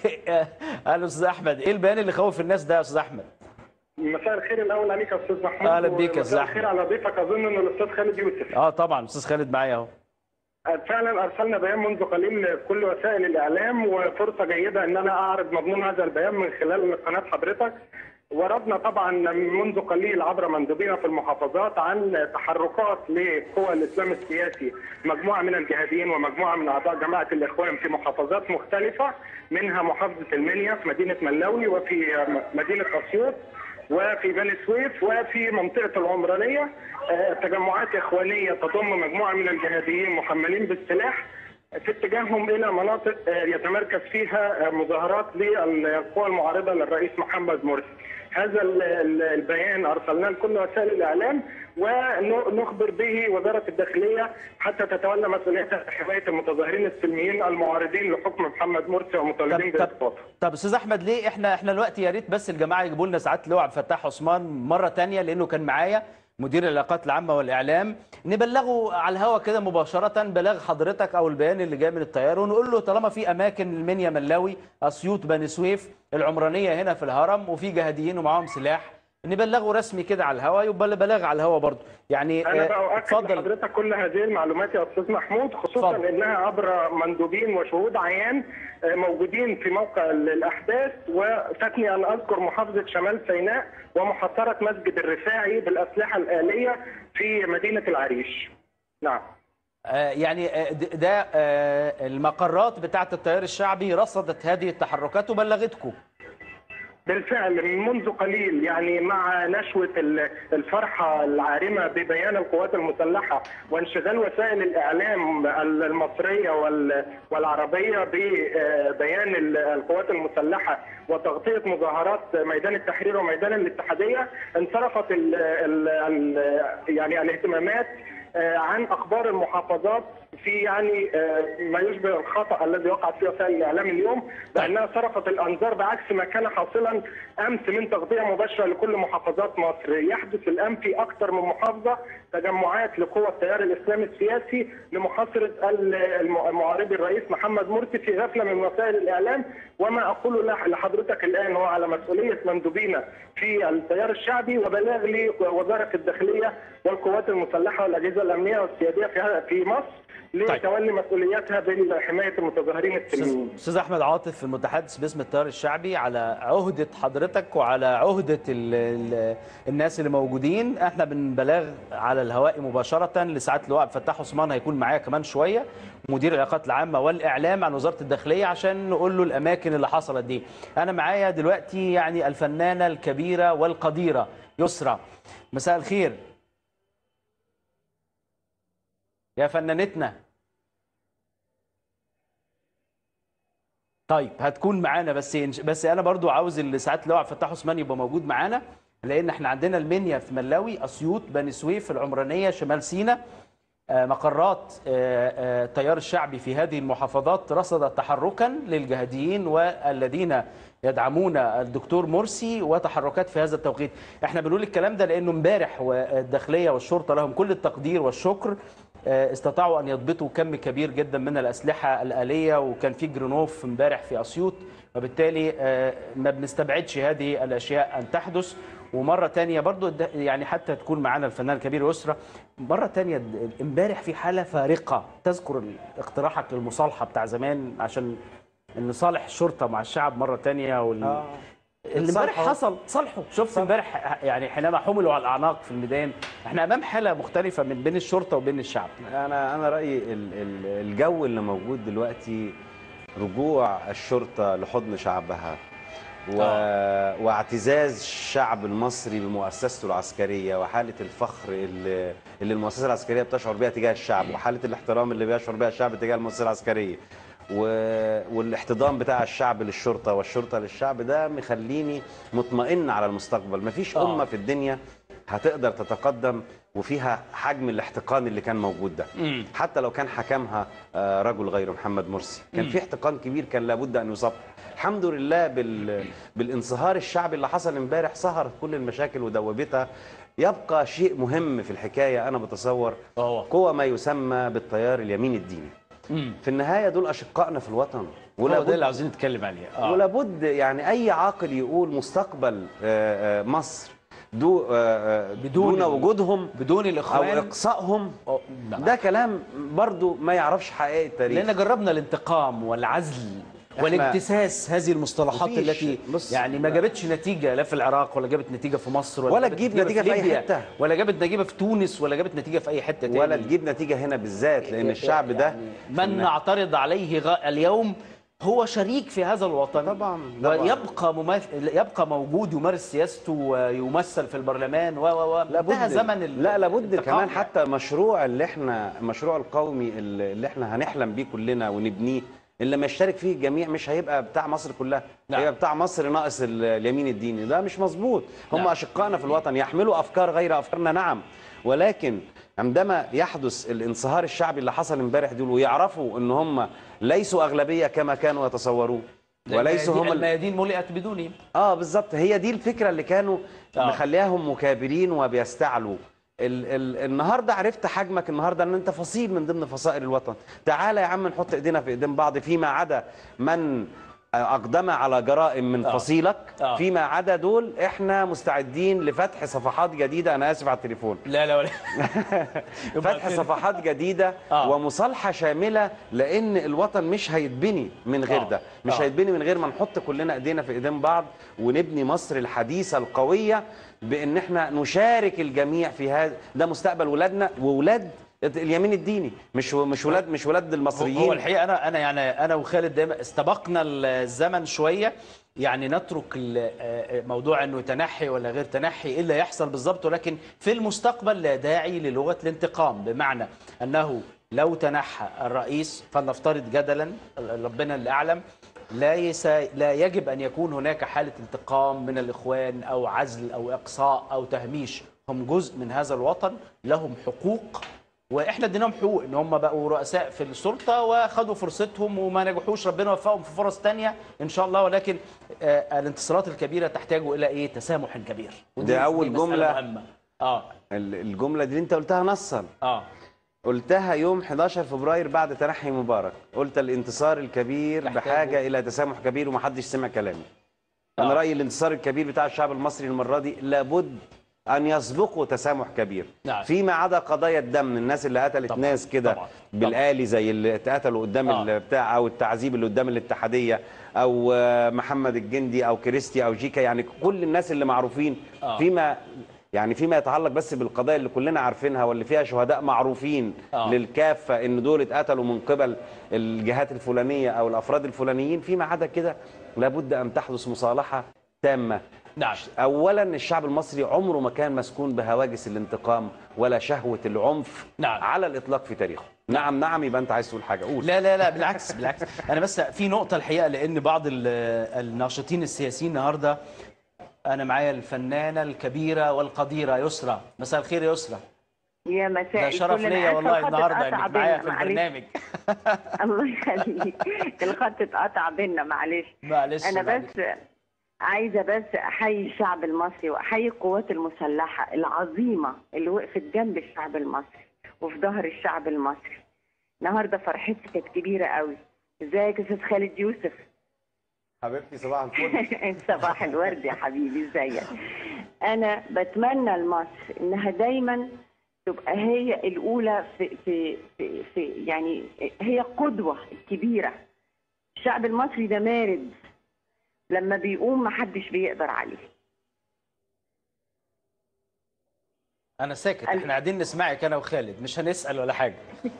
اهلا استاذ احمد ايه البيان اللي خوف الناس ده يا استاذ احمد مساء الخير الاول عليك يا استاذ محمود أهلا بيك يا أستاذ ومساء الخير على ضيفك اظن انه الاستاذ خالد يوسف اه طبعا استاذ خالد معايا اهو فعلا ارسلنا بيان منذ قليل لكل وسائل الاعلام وفرصه جيده ان انا اعرض مضمون هذا البيان من خلال قناه حضرتك وردنا طبعا منذ قليل عبر مندوبينا في المحافظات عن تحركات لقوى الاسلام السياسي مجموعه من الجهاديين ومجموعه من اعضاء جماعه الاخوان في محافظات مختلفه منها محافظه المنيا في مدينه ملاوي وفي مدينه اسيوط وفي بني سويف وفي منطقه العمرانيه آه، تجمعات اخوانيه تضم مجموعه من الجهاديين محملين بالسلاح في اتجاههم الى مناطق آه، يتمركز فيها آه، مظاهرات للقوى المعارضه للرئيس محمد مرسي. هذا ال- ال- البيان ارسلناه لكل وسائل الاعلام ونخبر به وزاره الداخليه حتى تتولى مسؤوليتها في حمايه المتظاهرين السلميين المعارضين لحكم محمد مرسي ومطالبين طب طب باسقاطه. طب استاذ احمد ليه احنا احنا دلوقتي يا ريت بس الجماعه يجيبوا لنا ساعات اللواء عبد الفتاح عثمان مره تانية لانه كان معايا مدير العلاقات العامه والاعلام نبلغه على الهوا كده مباشره بلاغ حضرتك او البيان اللي جاي من الطيار ونقول له طالما في اماكن المنيا ملاوي اسيوط بني سويف العمرانيه هنا في الهرم وفي جهاديين ومعاهم سلاح نبلغه رسمي كده على الهوا يبقى بلاغ على الهوا برضه يعني انا آه، بأؤكد اتفضل لحضرتك كل هذه المعلومات يا استاذ محمود خصوصا اتفضل. انها عبر مندوبين وشهود عيان آه، موجودين في موقع ال- الاحداث وفاتني ان اذكر محافظه شمال سيناء ومحاصره مسجد الرفاعي بالاسلحه الاليه في مدينه العريش. نعم. آه، يعني آه، د- ده آه، المقرات بتاعه التيار الشعبي رصدت هذه التحركات وبلغتكم بالفعل منذ قليل يعني مع نشوة ال- الفرحة العارمة ببيان القوات المسلحة وانشغال وسائل الإعلام المصرية وال- والعربية ببيان ال- القوات المسلحة وتغطية مظاهرات ميدان التحرير وميدان الاتحادية انصرفت ال ال ال يعني الاهتمامات آه، عن اخبار المحافظات في يعني آه، ما يشبه الخطا الذي وقعت فيه وسائل الاعلام اليوم بانها صرفت الانظار بعكس ما كان حاصلا امس من تغطيه مباشره لكل محافظات مصر، يحدث الان في اكثر من محافظه تجمعات لقوى التيار الاسلامي السياسي لمحاصره ال- الم- المعارض الرئيس محمد مرسي في غفله من وسائل الاعلام وما اقوله لح- لحضرتك الان هو على مسؤوليه مندوبينا في التيار الشعبي وبلاغ لوزاره الداخليه والقوات المسلحه والاجهزه الامنيه والسياديه في في مصر لتولي مسؤولياتها بحمايه المتظاهرين استاذ السلميين أستاذ احمد عاطف المتحدث باسم التيار الشعبي على عهده حضرتك وعلى عهده ال ال الناس اللي موجودين احنا بنبلاغ على الهواء مباشره لسعاده اللواء عبد الفتاح عثمان هيكون معايا كمان شويه مدير العلاقات العامه والاعلام عن وزاره الداخليه عشان نقول له الاماكن اللي حصلت دي انا معايا دلوقتي يعني الفنانه الكبيره والقديره يسرى مساء الخير يا فنانتنا طيب هتكون معانا بس بس انا برضو عاوز اللي ساعات اللواء عبد الفتاح عثمان يبقى موجود معانا لان احنا عندنا المنيا في ملاوي اسيوط بني سويف العمرانيه شمال سيناء آه، مقرات آه، آه، التيار الشعبي في هذه المحافظات رصدت تحركا للجهاديين والذين يدعمون الدكتور مرسي وتحركات في هذا التوقيت احنا بنقول الكلام ده لانه امبارح والداخليه والشرطه لهم كل التقدير والشكر آه، استطاعوا ان يضبطوا كم كبير جدا من الاسلحه الاليه وكان في جرنوف امبارح في اسيوط وبالتالي آه، ما بنستبعدش هذه الاشياء ان تحدث ومره تانية برضو الد- يعني حتى تكون معانا الفنان الكبير يسرى مره تانية د- امبارح في حاله فارقه تذكر اقتراحك للمصالحه بتاع زمان عشان نصالح الشرطه مع الشعب مره تانية وال... اللي امبارح اتصالحوا. حصل صالحوا شفت امبارح يعني حينما حملوا على الاعناق في الميدان احنا امام حاله مختلفه من بين الشرطه وبين الشعب انا انا رايي ال- ال- الجو اللي موجود دلوقتي رجوع الشرطه لحضن شعبها و... واعتزاز الشعب المصري بمؤسسته العسكريه وحاله الفخر اللي, اللي المؤسسه العسكريه بتشعر بها تجاه الشعب وحاله الاحترام اللي بيشعر بها الشعب تجاه المؤسسه العسكريه و... والاحتضان بتاع الشعب للشرطه والشرطه للشعب ده مخليني مطمئن على المستقبل مفيش آه. امه في الدنيا هتقدر تتقدم وفيها حجم الاحتقان اللي كان موجود ده حتى لو كان حكمها آه، رجل غير محمد مرسي كان في احتقان كبير كان لابد ان يصب الحمد لله بال... بالانصهار الشعبي اللي حصل امبارح سهرت كل المشاكل ودوبتها يبقى شيء مهم في الحكايه انا بتصور هو. قوة ما يسمى بالتيار اليمين الديني في النهايه دول اشقائنا في الوطن هو ده اللي ولابد عاوزين نتكلم عليه اه ولابد يعني اي عاقل يقول مستقبل آه، آه، مصر دو آه، آه، بدون دون ال- وجودهم بدون او الاخوان اقصائهم أو- نعم. ده كلام برضو ما يعرفش حقائق التاريخ لان جربنا الانتقام والعزل والاجتساس هذه المصطلحات مفيش. التي بص- يعني ما جابتش نتيجه لا في العراق ولا جابت نتيجه في مصر ولا جابت تجيب نتيجة في أي ليبيا، حتة. ولا جابت نتيجه في تونس ولا جابت نتيجه في اي حته تاني ولا تجيب نتيجه هنا بالذات لان الشعب ده من نعترض عليه غ- اليوم هو شريك في هذا الوطن طبعاً، طبعاً. ويبقى مماثل يبقى موجود يمارس سياسته ويمثل في البرلمان و و و لابد انتهى زمن ال- لا لابد الانتقام كمان يعني. حتى مشروع اللي احنا المشروع القومي اللي اللي احنا هنحلم بيه كلنا ونبنيه اللي ما يشترك فيه الجميع مش هيبقى بتاع مصر كلها نعم. هيبقى بتاع مصر ناقص ال- اليمين الديني ده مش مظبوط هم نعم. اشقائنا في الوطن يحملوا افكار غير افكارنا نعم ولكن عندما يحدث الانصهار الشعبي اللي حصل امبارح دول ويعرفوا ان هم ليسوا اغلبيه كما كانوا يتصورون وليسوا هم ال- الميادين ملئت بدونهم اه بالظبط هي دي الفكره اللي كانوا آه. آه. مخلياهم مكابرين وبيستعلوا ال ال النهارده عرفت حجمك النهارده ان انت فصيل من ضمن فصائل الوطن تعالى يا عم نحط ايدينا في ايدين بعض فيما عدا من اقدم على جرائم من آه. فصيلك آه. فيما عدا دول احنا مستعدين لفتح صفحات جديده انا اسف على التليفون لا لا ولا فتح صفحات جديده آه. ومصالحه شامله لان الوطن مش هيتبني من غير آه. ده مش آه. هيتبني من غير ما نحط كلنا ايدينا في ايدين بعض ونبني مصر الحديثه القويه بان احنا نشارك الجميع في هذا ده مستقبل ولادنا وولاد اليمين الديني مش مش ولاد مش ولاد المصريين هو الحقيقه انا انا يعني انا وخالد دايما استبقنا الزمن شويه يعني نترك ال- آه، موضوع انه تنحي ولا غير تنحي ايه اللي يحصل بالظبط ولكن في المستقبل لا داعي للغه الانتقام بمعنى انه لو تنحى الرئيس فلنفترض جدلا ربنا اللي اعلم لا يس... لا يجب ان يكون هناك حاله انتقام من الاخوان او عزل او اقصاء او تهميش هم جزء من هذا الوطن لهم حقوق واحنا اديناهم حقوق ان هم بقوا رؤساء في السلطه واخدوا فرصتهم وما نجحوش ربنا وفقهم في فرص تانية ان شاء الله ولكن آه الانتصارات الكبيره تحتاج الى ايه تسامح كبير ودي- ده أول دي مسألة جملة. مهمه اه ال- الجمله دي اللي انت قلتها نصا اه قلتها يوم 11 فبراير بعد تنحي مبارك قلت الانتصار الكبير محتاج- بحاجه الى تسامح كبير ومحدش سمع كلامي انا آه. رايي الانتصار الكبير بتاع الشعب المصري المره دي لابد ان يسبقوا تسامح كبير نعم. فيما عدا قضايا الدم الناس اللي قتلت طبعاً، ناس كده طبعاً، بالآلي زي اللي اتقتلوا قدام آه. البتاع او التعذيب اللي قدام الاتحاديه او آه، محمد الجندي او كريستي او جيكا يعني كل الناس اللي معروفين آه. فيما يعني فيما يتعلق بس بالقضايا اللي كلنا عارفينها واللي فيها شهداء معروفين آه. للكافه ان دول اتقتلوا من قبل الجهات الفلانيه او الافراد الفلانيين فيما عدا كده لابد ان تحدث مصالحه تامه نعم اولا الشعب المصري عمره ما كان مسكون بهواجس الانتقام ولا شهوه العنف نعم. على الاطلاق في تاريخه نعم نعم يبقى انت عايز تقول حاجه قول لا لا لا بالعكس بالعكس انا بس في نقطه الحقيقه لان بعض ال- الناشطين السياسيين النهارده انا معايا الفنانه الكبيره والقديره يسرى مساء الخير يا يسرى يا مساء ده شرف الفل. أنا ليا آسفة والله الخط النهارده اتقطع انك معايا بينا، في معلش. البرنامج الله يخليك الخط اتقطع بينا معلش معلش انا معلش. بس عايزه بس احيي الشعب المصري واحيي القوات المسلحه العظيمه اللي وقفت جنب الشعب المصري وفي ظهر الشعب المصري النهارده فرحتي كانت كبيره قوي ازيك يا استاذ خالد يوسف حبيبتي صباح الفل صباح الورد يا حبيبي ازيك انا بتمنى لمصر انها دايما تبقى هي الاولى في في في, في يعني هي القدوه الكبيره الشعب المصري ده مارد لما بيقوم محدش بيقدر عليه انا ساكت احنا قاعدين نسمعك انا وخالد مش هنسال ولا حاجه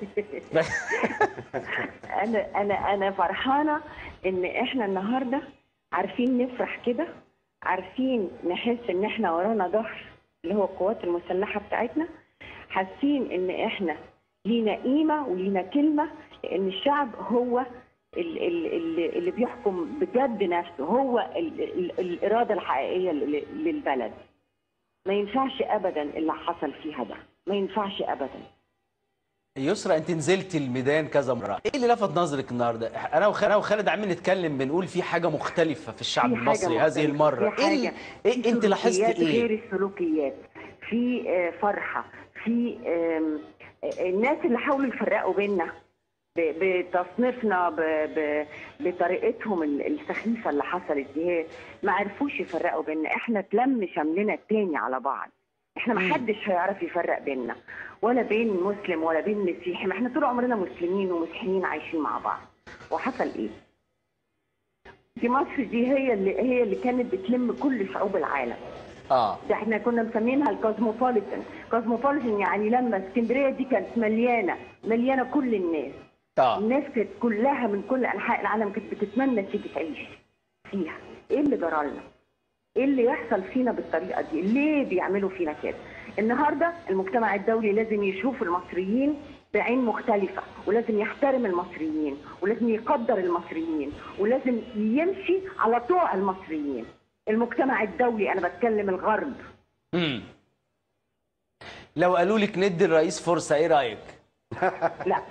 انا انا انا فرحانه ان احنا النهارده عارفين نفرح كده عارفين نحس ان احنا ورانا ظهر اللي هو القوات المسلحه بتاعتنا حاسين ان احنا لينا قيمه ولينا كلمه لان الشعب هو ال- ال- ال- اللي بيحكم بجد نفسه هو ال- ال- الاراده الحقيقيه لل- للبلد ما ينفعش ابدا اللي حصل فيها ده ما ينفعش ابدا يسرى انت نزلتي الميدان كذا مره ايه اللي لفت نظرك النهارده انا وخالد انا وخالد عمالين نتكلم بنقول في حاجه مختلفه في الشعب في حاجة المصري هذه مختلفة، المره في ايه حاجة ال- إيه في انت لاحظتي سلوكيات غير ايه السلوكيات في آه، فرحة في آم، آه، الناس اللي حاولوا يفرقوا بينا ب- بتصنيفنا ب- ب- بطريقتهم ال- السخيفة اللي حصلت دي هي ما عرفوش يفرقوا بينا احنا اتلم شملنا التاني على بعض احنا ما حدش هيعرف يفرق بيننا ولا بين مسلم ولا بين مسيحي ما احنا طول عمرنا مسلمين ومسيحيين عايشين مع بعض وحصل ايه دي مصر دي هي اللي هي اللي كانت بتلم كل شعوب العالم اه ده احنا كنا مسمينها الكوزموبوليتان كوزموبوليتان يعني لما اسكندريه دي كانت مليانه مليانه كل الناس اه الناس كانت كلها من كل انحاء العالم كانت بتتمنى تيجي تعيش فيها ايه اللي جرالنا ايه اللي يحصل فينا بالطريقه دي ليه بيعملوا فينا كده النهارده المجتمع الدولي لازم يشوف المصريين بعين مختلفة ولازم يحترم المصريين ولازم يقدر المصريين ولازم يمشي على طوع المصريين المجتمع الدولي أنا بتكلم الغرب امم لو قالوا لك ندي الرئيس فرصه ايه رايك لا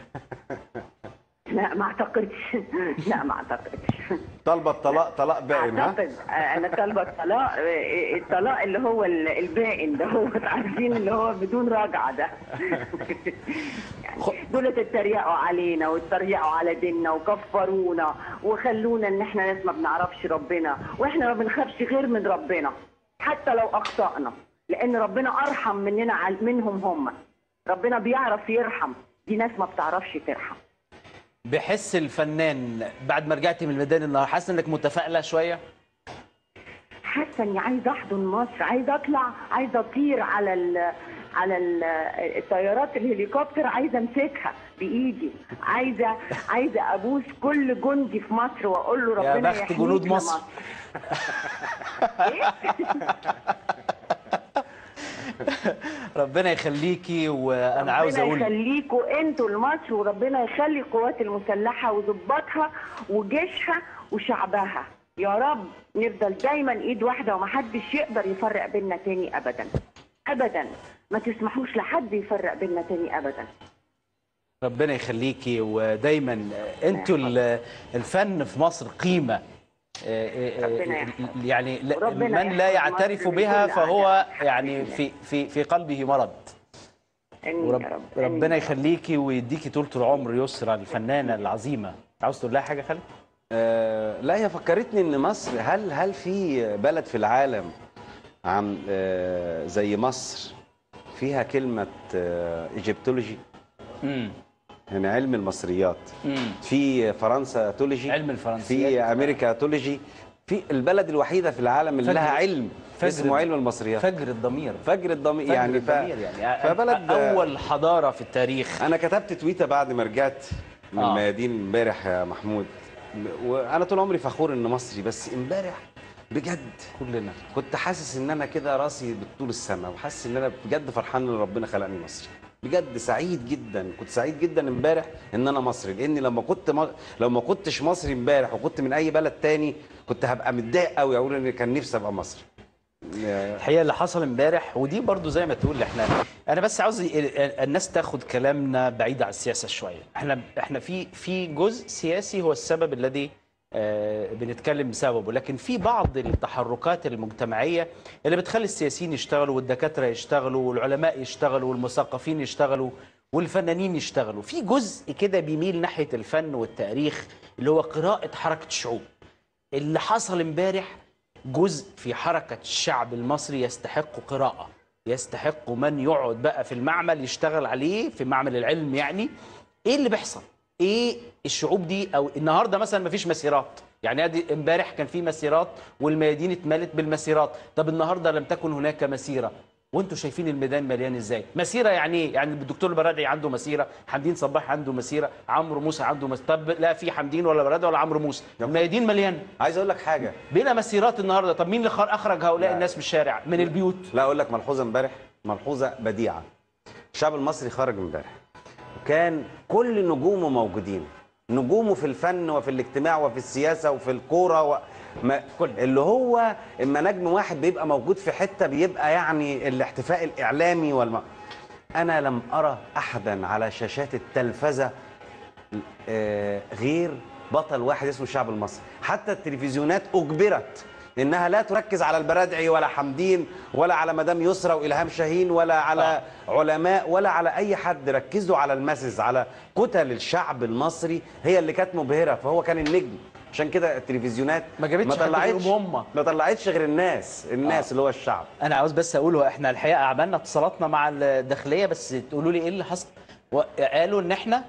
لا ما اعتقدش لا ما اعتقدش طالبه الطلاق طلاق باين ها اعتقد انا طالبه الطلاق الطلاق اللي هو ال- البائن ده هو عارفين اللي هو بدون رجعه ده يعني دول اتريقوا علينا واتريقوا على ديننا وكفرونا وخلونا ان احنا ناس ما بنعرفش ربنا واحنا ما بنخافش غير من ربنا حتى لو اخطانا لان ربنا ارحم مننا عل- منهم هم ربنا بيعرف يرحم دي ناس ما بتعرفش ترحم بحس الفنان بعد ما رجعتي من الميدان النهارده حاسه انك متفائله شويه حاسه اني عايزه احضن مصر عايزه اطلع عايزه اطير على ال على ال الطيارات الهليكوبتر عايزه امسكها بايدي عايزه عايزه ابوس كل جندي في مصر واقول له يا ربنا بخت يحميك جنود لمصر. مصر. إيه؟ ربنا يخليكي وانا عاوز ربنا اقول يخليكوا انتوا لمصر وربنا يخلي القوات المسلحه وضباطها وجيشها وشعبها يا رب نفضل دايما ايد واحده ومحدش يقدر يفرق بينا تاني ابدا ابدا ما تسمحوش لحد يفرق بينا تاني ابدا ربنا يخليكي ودايما انتوا ال- الفن في مصر قيمه ربنا يحفظك. يعني لا- وربنا من لا يحفظ يعترف مصر من بها كل فهو أعداء. يعني في في في قلبه مرض امين ورب يا رب آمين ربنا يا رب. يخليكي ويديكي طولة العمر يسرى الفنانه العظيمه عاوز تقول لها حاجه خالد آه لا هي فكرتني ان مصر هل هل في بلد في العالم عن آه، زي مصر فيها كلمه ايجيبتولوجي امم يعني علم المصريات امم في فرنسا تولوجي علم الفرنسيات. في امريكا تولوجي في البلد الوحيده في العالم اللي فجر- لها علم فجر- اسمه علم المصريات فجر الضمير فجر الضمير فجر يعني ف... الضمير يعني فبلد اول حضاره في التاريخ انا كتبت تويته بعد ما رجعت من آه. الميادين امبارح يا محمود وانا طول عمري فخور ان مصري بس امبارح بجد كلنا كنت حاسس ان انا كده راسي بطول السماء وحاسس ان انا بجد فرحان ان ربنا خلقني مصري بجد سعيد جدا كنت سعيد جدا امبارح ان انا مصري لاني لما كنت م... لو ما كنتش مصري امبارح وكنت من اي بلد تاني كنت هبقى متضايق قوي اقول ان كان نفسي ابقى مصري يا- الحقيقه اللي حصل امبارح ودي برضو زي ما تقول احنا انا بس عاوز ال- ال- الناس تاخد كلامنا بعيد عن السياسه شويه احنا احنا في في جزء سياسي هو السبب الذي آه، بنتكلم بسببه لكن في بعض التحركات المجتمعيه اللي بتخلي السياسيين يشتغلوا والدكاتره يشتغلوا والعلماء يشتغلوا والمثقفين يشتغلوا والفنانين يشتغلوا في جزء كده بيميل ناحيه الفن والتاريخ اللي هو قراءه حركه الشعوب اللي حصل امبارح جزء في حركة الشعب المصري يستحق قراءة يستحق من يقعد بقى في المعمل يشتغل عليه في معمل العلم يعني ايه اللي بيحصل ايه الشعوب دي او النهارده مثلا مفيش مسيرات يعني ادي امبارح كان في مسيرات والميادين اتملت بالمسيرات طب النهارده لم تكن هناك مسيره وانتوا شايفين الميدان مليان ازاي مسيره يعني ايه يعني الدكتور البرادعي عنده مسيره حمدين صباح عنده مسيره عمرو موسى عنده مسيره طب لا في حمدين ولا برادعي ولا عمرو موسى الميادين مليان عايز اقول لك حاجه بلا مسيرات النهارده طب مين اللي خر- اخرج هؤلاء لا. الناس من الشارع من البيوت لا اقول لك ملحوظه امبارح ملحوظه بديعه الشعب المصري خرج امبارح وكان كل نجومه موجودين نجومه في الفن وفي الاجتماع وفي السياسه وفي الكوره و... ما كل اللي هو اما نجم واحد بيبقى موجود في حته بيبقى يعني الاحتفاء الاعلامي والم... انا لم ارى احدا على شاشات التلفزه آه، غير بطل واحد اسمه الشعب المصري حتى التلفزيونات اجبرت انها لا تركز على البرادعي ولا حمدين ولا على مدام يسرى والهام شاهين ولا على علماء ولا على اي حد ركزوا على المسز على كتل الشعب المصري هي اللي كانت مبهره فهو كان النجم عشان كده التلفزيونات ما جابتش حد غيرهم هم. ما طلعتش غير الناس الناس آه. اللي هو الشعب انا عاوز بس اقوله احنا الحقيقه عملنا اتصالاتنا مع الداخليه بس تقولوا لي ايه اللي حصل قالوا ان احنا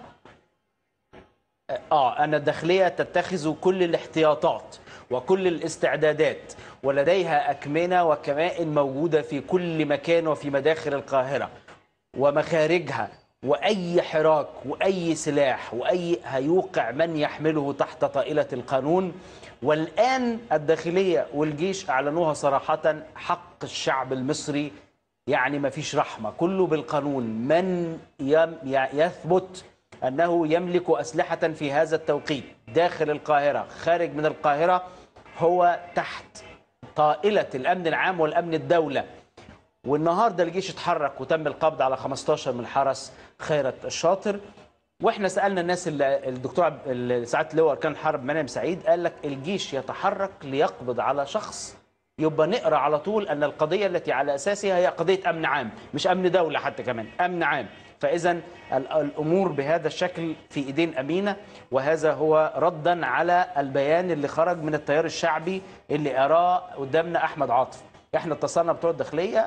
اه ان الداخليه تتخذ كل الاحتياطات وكل الاستعدادات ولديها اكمنه وكمائن موجوده في كل مكان وفي مداخل القاهره ومخارجها واي حراك واي سلاح واي هيوقع من يحمله تحت طائله القانون والان الداخليه والجيش اعلنوها صراحه حق الشعب المصري يعني ما فيش رحمه كله بالقانون من يم يثبت انه يملك اسلحه في هذا التوقيت داخل القاهره خارج من القاهره هو تحت طائله الامن العام والامن الدوله والنهارده الجيش اتحرك وتم القبض على 15 من حرس خيرت الشاطر واحنا سالنا الناس اللي الدكتور عب- ال- سعاده اللواء اركان حرب منعم سعيد قال لك الجيش يتحرك ليقبض على شخص يبقى نقرا على طول ان القضيه التي على اساسها هي قضيه امن عام مش امن دوله حتى كمان امن عام فاذا ال- الامور بهذا الشكل في ايدين امينه وهذا هو ردا على البيان اللي خرج من التيار الشعبي اللي اراه قدامنا احمد عاطف احنا اتصلنا بتوع الداخليه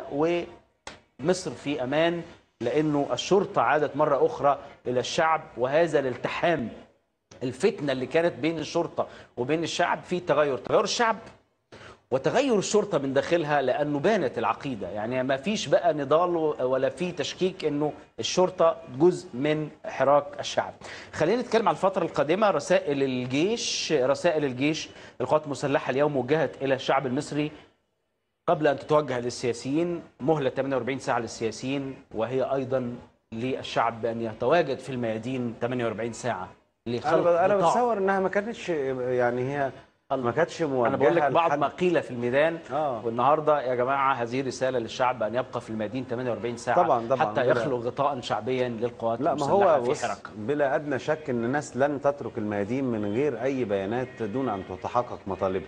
ومصر في امان لانه الشرطه عادت مره اخرى الى الشعب وهذا الالتحام الفتنه اللي كانت بين الشرطه وبين الشعب في تغير تغير الشعب وتغير الشرطه من داخلها لانه بانت العقيده يعني ما فيش بقى نضال ولا في تشكيك انه الشرطه جزء من حراك الشعب خلينا نتكلم على الفتره القادمه رسائل الجيش رسائل الجيش القوات المسلحه اليوم وجهت الى الشعب المصري قبل ان تتوجه للسياسيين مهله 48 ساعه للسياسيين وهي ايضا للشعب بان يتواجد في الميادين 48 ساعه انا لخلق ب- انا غطاء. بتصور انها ما كانتش يعني هي ما كانتش موجهه انا بقول لك بعض لحد- ما قيل في الميدان آه. والنهارده يا جماعه هذه رساله للشعب ان يبقى في الميادين 48 ساعه طبعاً- طبعاً. حتى بلا- يخلق غطاء شعبيا للقوات لا ما المسلحه هو في بص حركه بلا ادنى شك ان الناس لن تترك الميادين من غير اي بيانات دون ان تتحقق مطالبها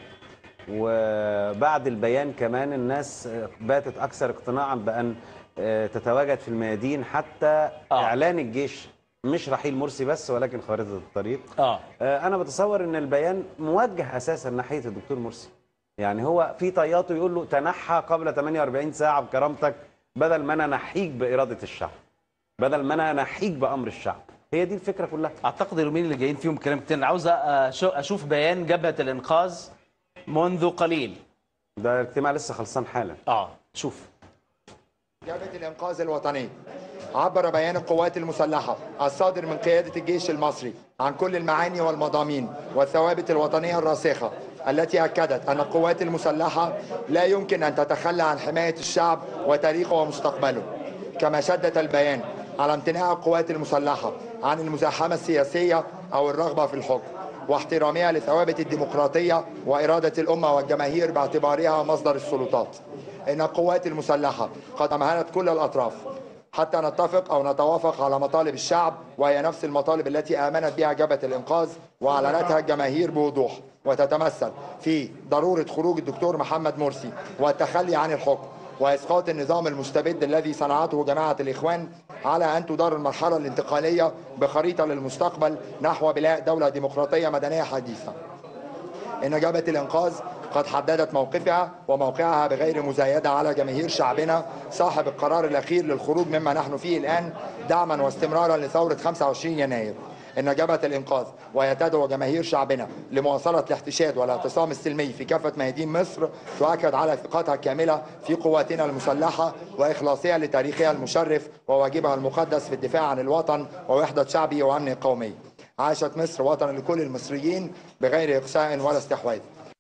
وبعد البيان كمان الناس باتت اكثر اقتناعا بان آه، تتواجد في الميادين حتى آه. اعلان الجيش مش رحيل مرسي بس ولكن خارطه الطريق اه آه، انا بتصور ان البيان موجه اساسا ناحيه الدكتور مرسي يعني هو في طياته يقول له تنحى قبل 48 ساعه بكرامتك بدل ما انا نحيك باراده الشعب بدل ما انا نحيك بامر الشعب هي دي الفكره كلها اعتقد اليومين اللي جايين فيهم كلام كتير أنا عاوز أشو- اشوف بيان جبهه الانقاذ منذ قليل ده الاجتماع لسه خلصان حالا اه شوف جبهة الإنقاذ الوطني عبر بيان القوات المسلحة الصادر من قيادة الجيش المصري عن كل المعاني والمضامين والثوابت الوطنية الراسخة التي أكدت أن القوات المسلحة لا يمكن أن تتخلى عن حماية الشعب وتاريخه ومستقبله كما شدد البيان على امتناع القوات المسلحة عن المزاحمة السياسية أو الرغبة في الحكم واحترامها لثوابت الديمقراطية وإرادة الأمة والجماهير باعتبارها مصدر السلطات إن القوات المسلحة قد أمهلت كل الأطراف حتى نتفق أو نتوافق على مطالب الشعب وهي نفس المطالب التي آمنت بها جبهة الإنقاذ وأعلنتها الجماهير بوضوح وتتمثل في ضرورة خروج الدكتور محمد مرسي والتخلي عن الحكم وإسقاط النظام المستبد الذي صنعته جماعة الإخوان على أن تدار المرحلة الانتقالية بخريطة للمستقبل نحو بناء دولة ديمقراطية مدنية حديثة إن جبهة الإنقاذ قد حددت موقفها وموقعها بغير مزايدة على جماهير شعبنا صاحب القرار الأخير للخروج مما نحن فيه الآن دعما واستمرارا لثورة 25 يناير إن جبهة الإنقاذ وهي تدعو جماهير شعبنا لمواصلة الاحتشاد والاعتصام السلمي في كافة ميادين مصر تؤكد على ثقتها الكاملة في قواتنا المسلحة وإخلاصها لتاريخها المشرف وواجبها المقدس في الدفاع عن الوطن ووحدة شعبه وأمنه القومي عاشت مصر وطن لكل المصريين بغير إقساء ولا استحواذ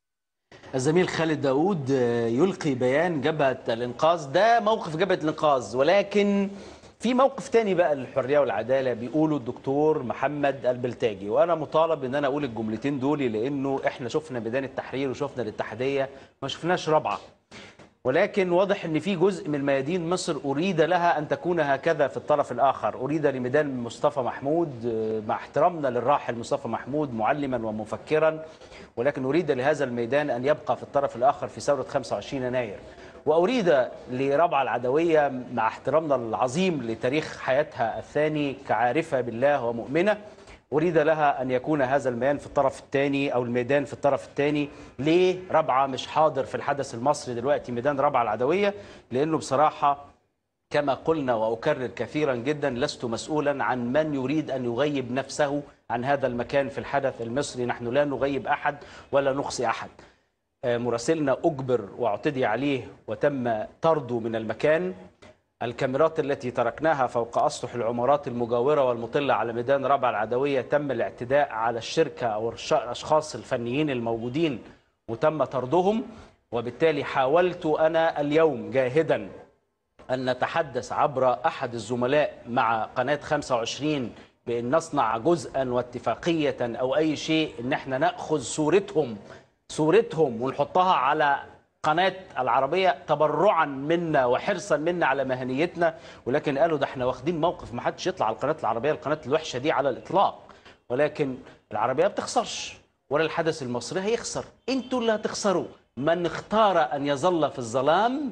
الزميل خالد داود آه، يلقي بيان جبهة الإنقاذ ده موقف جبهة الإنقاذ ولكن في موقف تاني بقى للحرية والعدالة بيقوله الدكتور محمد البلتاجي وأنا مطالب إن أنا أقول الجملتين دول لأنه إحنا شفنا ميدان التحرير وشفنا الاتحادية ما شفناش رابعة ولكن واضح ان في جزء من ميادين مصر اريد لها ان تكون هكذا في الطرف الاخر، اريد لميدان مصطفى محمود آه، مع احترامنا للراحل مصطفى محمود معلما ومفكرا ولكن اريد لهذا الميدان ان يبقى في الطرف الاخر في ثوره 25 يناير. واريد لربعه العدويه مع احترامنا العظيم لتاريخ حياتها الثاني كعارفه بالله ومؤمنه أريد لها أن يكون هذا الميدان في الطرف الثاني أو الميدان في الطرف الثاني ليه ربعة مش حاضر في الحدث المصري دلوقتي ميدان ربعة العدوية لأنه بصراحة كما قلنا وأكرر كثيرا جدا لست مسؤولا عن من يريد أن يغيب نفسه عن هذا المكان في الحدث المصري نحن لا نغيب أحد ولا نقصي أحد آه، مراسلنا أجبر واعتدي عليه وتم طرده من المكان الكاميرات التي تركناها فوق أسطح العمارات المجاورة والمطلة على ميدان ربع العدوية تم الاعتداء على الشركة أو الش- الأشخاص الفنيين الموجودين وتم طردهم وبالتالي حاولت أنا اليوم جاهدا أن نتحدث عبر أحد الزملاء مع قناة 25 بأن نصنع جزءا واتفاقية أو أي شيء أن احنا نأخذ صورتهم صورتهم ونحطها على قناة العربية تبرعا منا وحرصا منا على مهنيتنا ولكن قالوا ده احنا واخدين موقف ما حدش يطلع على القناة العربية القناة الوحشة دي على الإطلاق ولكن العربية بتخسرش ولا الحدث المصري هيخسر انتوا اللي هتخسروا من اختار أن يظل في الظلام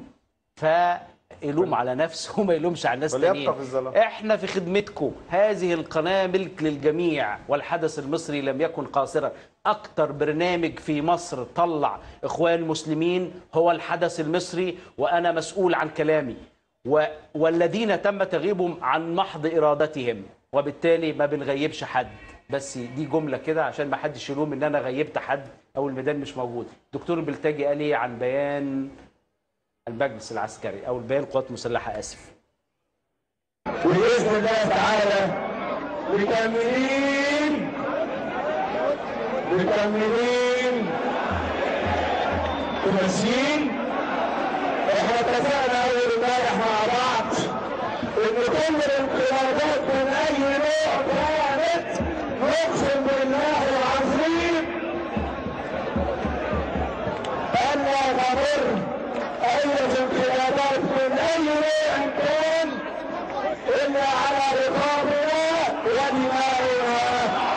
فيلوم على نفسه وما يلومش على الناس وليبقى تانيين في الظلام. احنا في خدمتكم هذه القناة ملك للجميع والحدث المصري لم يكن قاصرا اكتر برنامج في مصر طلع اخوان المسلمين هو الحدث المصري وانا مسؤول عن كلامي و... والذين تم تغييبهم عن محض ارادتهم وبالتالي ما بنغيبش حد بس دي جمله كده عشان ما حدش يلوم ان انا غيبت حد او الميدان مش موجود دكتور البلتاجي قال ايه عن بيان المجلس العسكري او البيان القوات المسلحه اسف وباذن الله تعالى مكملين مكملين وماشيين احنا اتفقنا اول امبارح مع بعض ان كل الانقلابات من اي نوع كانت نقسم بالله العظيم ان لا تمر اي انقلابات من اي نوع كان إلا على رقابنا ودمائنا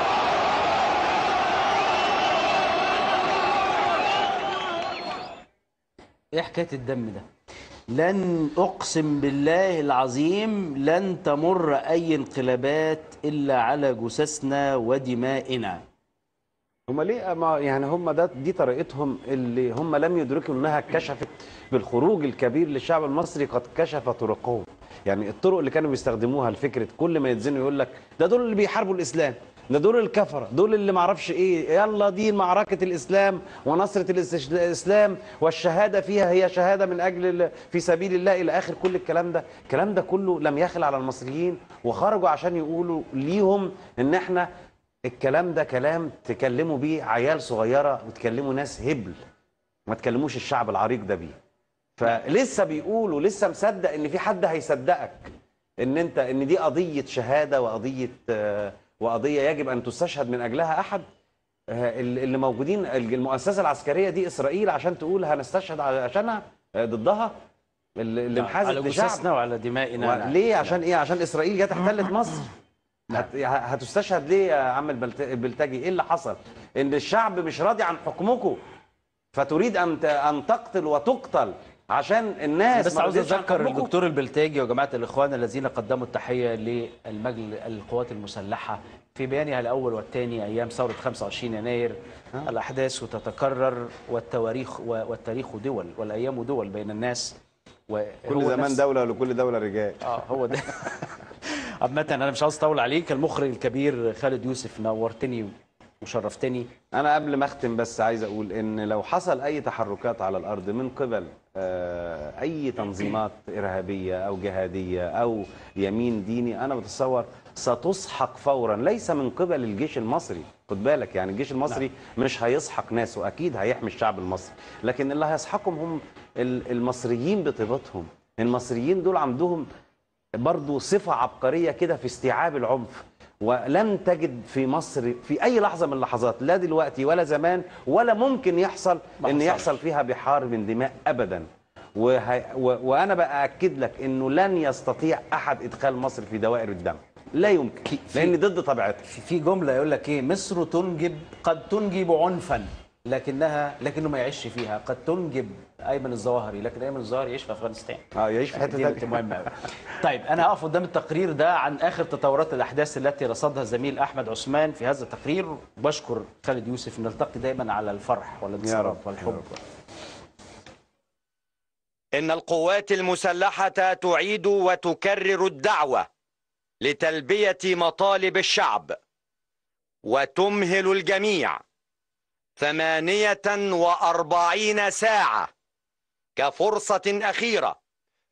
ايه حكايه الدم ده لن اقسم بالله العظيم لن تمر اي انقلابات الا على جثثنا ودمائنا هم ليه ما يعني هم ده دي طريقتهم اللي هم لم يدركوا انها كشفت بالخروج الكبير للشعب المصري قد كشف طرقهم يعني الطرق اللي كانوا بيستخدموها لفكره كل ما يتزنوا يقول لك ده دول اللي بيحاربوا الاسلام ده دول الكفره دول اللي ما اعرفش ايه يلا دي معركه الاسلام ونصره الاستش- الاسلام والشهاده فيها هي شهاده من اجل ال- في سبيل الله الى اخر كل الكلام ده الكلام ده كله لم يخل على المصريين وخرجوا عشان يقولوا ليهم ان احنا الكلام ده كلام تكلموا بيه عيال صغيره وتكلموا ناس هبل ما تكلموش الشعب العريق ده بيه فلسه بيقولوا لسه مصدق ان في حد هيصدقك ان انت ان دي قضيه شهاده وقضيه آه، وقضيه يجب ان تستشهد من اجلها احد آه، اللي اللي موجودين المؤسسه العسكريه دي اسرائيل عشان تقول هنستشهد عشانها آه، ضدها اللي اللي على انحازت لشعب جثثنا وعلى دمائنا ليه عشان ايه عشان اسرائيل جت احتلت مصر هت... هتستشهد ليه يا عم البلت... البلتاجي ايه اللي حصل ان الشعب مش راضي عن حكمكم فتريد ان ت... ان تقتل وتقتل عشان الناس بس ما عاوز رضيتش عن اذكر حكمكم. الدكتور البلتاجي وجماعه الاخوان الذين قدموا التحيه للمجل القوات المسلحه في بيانها الاول والثاني ايام ثوره 25 يناير الاحداث تتكرر والتواريخ والتاريخ دول والايام دول بين الناس وهو كل زمان نفس- دوله ولكل دوله رجال اه هو ده عامة انا مش عاوز اطول عليك المخرج الكبير خالد يوسف نورتني وشرفتني انا قبل ما اختم بس عايز اقول ان لو حصل اي تحركات على الارض من قبل آه، اي تنظيمات ارهابيه او جهاديه او يمين ديني انا بتصور ستسحق فورا ليس من قبل الجيش المصري خد بالك يعني الجيش المصري مش هيسحق ناسه اكيد هيحمي الشعب المصري لكن اللي هيسحقهم هم ال- المصريين بطيبتهم المصريين دول عندهم برضو صفة عبقرية كده في استيعاب العنف ولن تجد في مصر في أي لحظة من اللحظات لا دلوقتي ولا زمان ولا ممكن يحصل ما إن حصلش. يحصل فيها بحار من دماء أبدا وه... و... وأنا بأكد لك إنه لن يستطيع أحد إدخال مصر في دوائر الدم لا يمكن في- لأن ضد طبيعتها في في جملة يقول لك ايه مصر تنجب قد تنجب عنفا لكنها لكنه ما يعيش فيها قد تنجب ايمن الظواهري لكن ايمن الظواهري يعيش في افغانستان اه يعيش في حتة دي نقطة تانية مهمة أوي. طيب أنا هقف قدام التقرير ده عن آخر تطورات الأحداث التي رصدها الزميل أحمد عثمان في هذا التقرير وبشكر خالد يوسف نلتقي دايما على الفرح يا والانتصارات رب، يا والحب رب. إن القوات المسلحة تعيد وتكرر الدعوة لتلبية مطالب الشعب وتمهل الجميع ثمانية وأربعين ساعة كفرصة أخيرة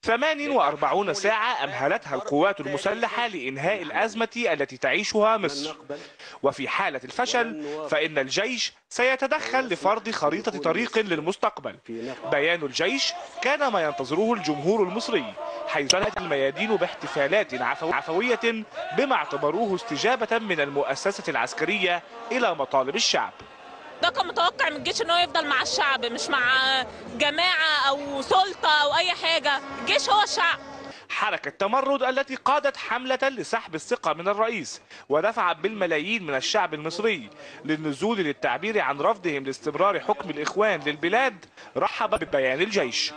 48 ساعة أمهلتها القوات المسلحة لإنهاء الأزمة التي تعيشها مصر وفي حالة الفشل فإن الجيش سيتدخل لفرض خريطة طريق للمستقبل بيان الجيش كان ما ينتظره الجمهور المصري حيث انتهت الميادين باحتفالات عفو- عفوية بما اعتبروه استجابة من المؤسسة العسكرية إلى مطالب الشعب ده كان متوقع من الجيش ان هو يفضل مع الشعب مش مع جماعه او سلطه او اي حاجه الجيش هو الشعب حركة تمرد التي قادت حملة لسحب الثقة من الرئيس ودفعت بالملايين من الشعب المصري للنزول للتعبير عن رفضهم لاستمرار حكم الإخوان للبلاد رحب ببيان الجيش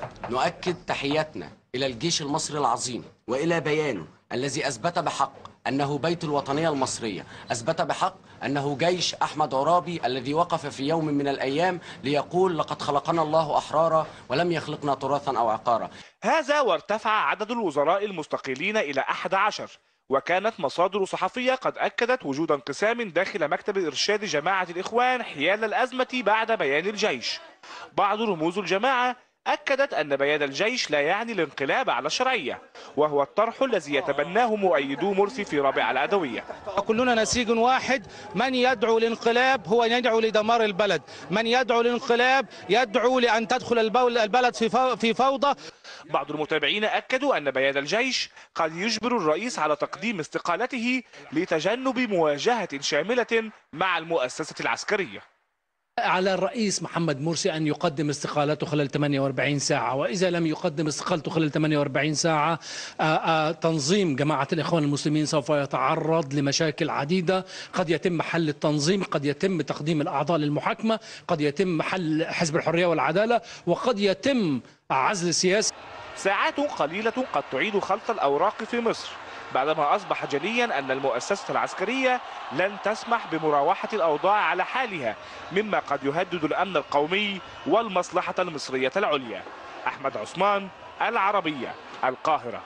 نؤكد تحياتنا إلى الجيش المصري العظيم وإلى بيانه الذي أثبت بحق أنه بيت الوطنية المصرية أثبت بحق أنه جيش أحمد عرابي الذي وقف في يوم من الأيام ليقول لقد خلقنا الله أحرارا ولم يخلقنا تراثا أو عقارا هذا وارتفع عدد الوزراء المستقيلين إلى 11 وكانت مصادر صحفية قد أكدت وجود انقسام داخل مكتب إرشاد جماعة الإخوان حيال الأزمة بعد بيان الجيش بعض رموز الجماعة أكدت أن بيان الجيش لا يعني الانقلاب على الشرعية وهو الطرح الذي يتبناه مؤيدو مرسي في رابعة العدوية كلنا نسيج واحد من يدعو الانقلاب هو يدعو لدمار البلد من يدعو الانقلاب يدعو لأن تدخل البول- البلد في فو- في فوضى بعض المتابعين أكدوا أن بيان الجيش قد يجبر الرئيس على تقديم استقالته لتجنب مواجهة شاملة مع المؤسسة العسكرية على الرئيس محمد مرسي أن يقدم استقالته خلال 48 ساعة وإذا لم يقدم استقالته خلال 48 ساعة آه، آه، تنظيم جماعة الإخوان المسلمين سوف يتعرض لمشاكل عديدة قد يتم حل التنظيم قد يتم تقديم الأعضاء للمحاكمة قد يتم حل حزب الحرية والعدالة وقد يتم عزل سياسي ساعات قليلة قد تعيد خلط الأوراق في مصر بعدما أصبح جليا أن المؤسسة العسكرية لن تسمح بمراوحة الأوضاع على حالها مما قد يهدد الأمن القومي والمصلحة المصرية العليا أحمد عثمان العربية القاهرة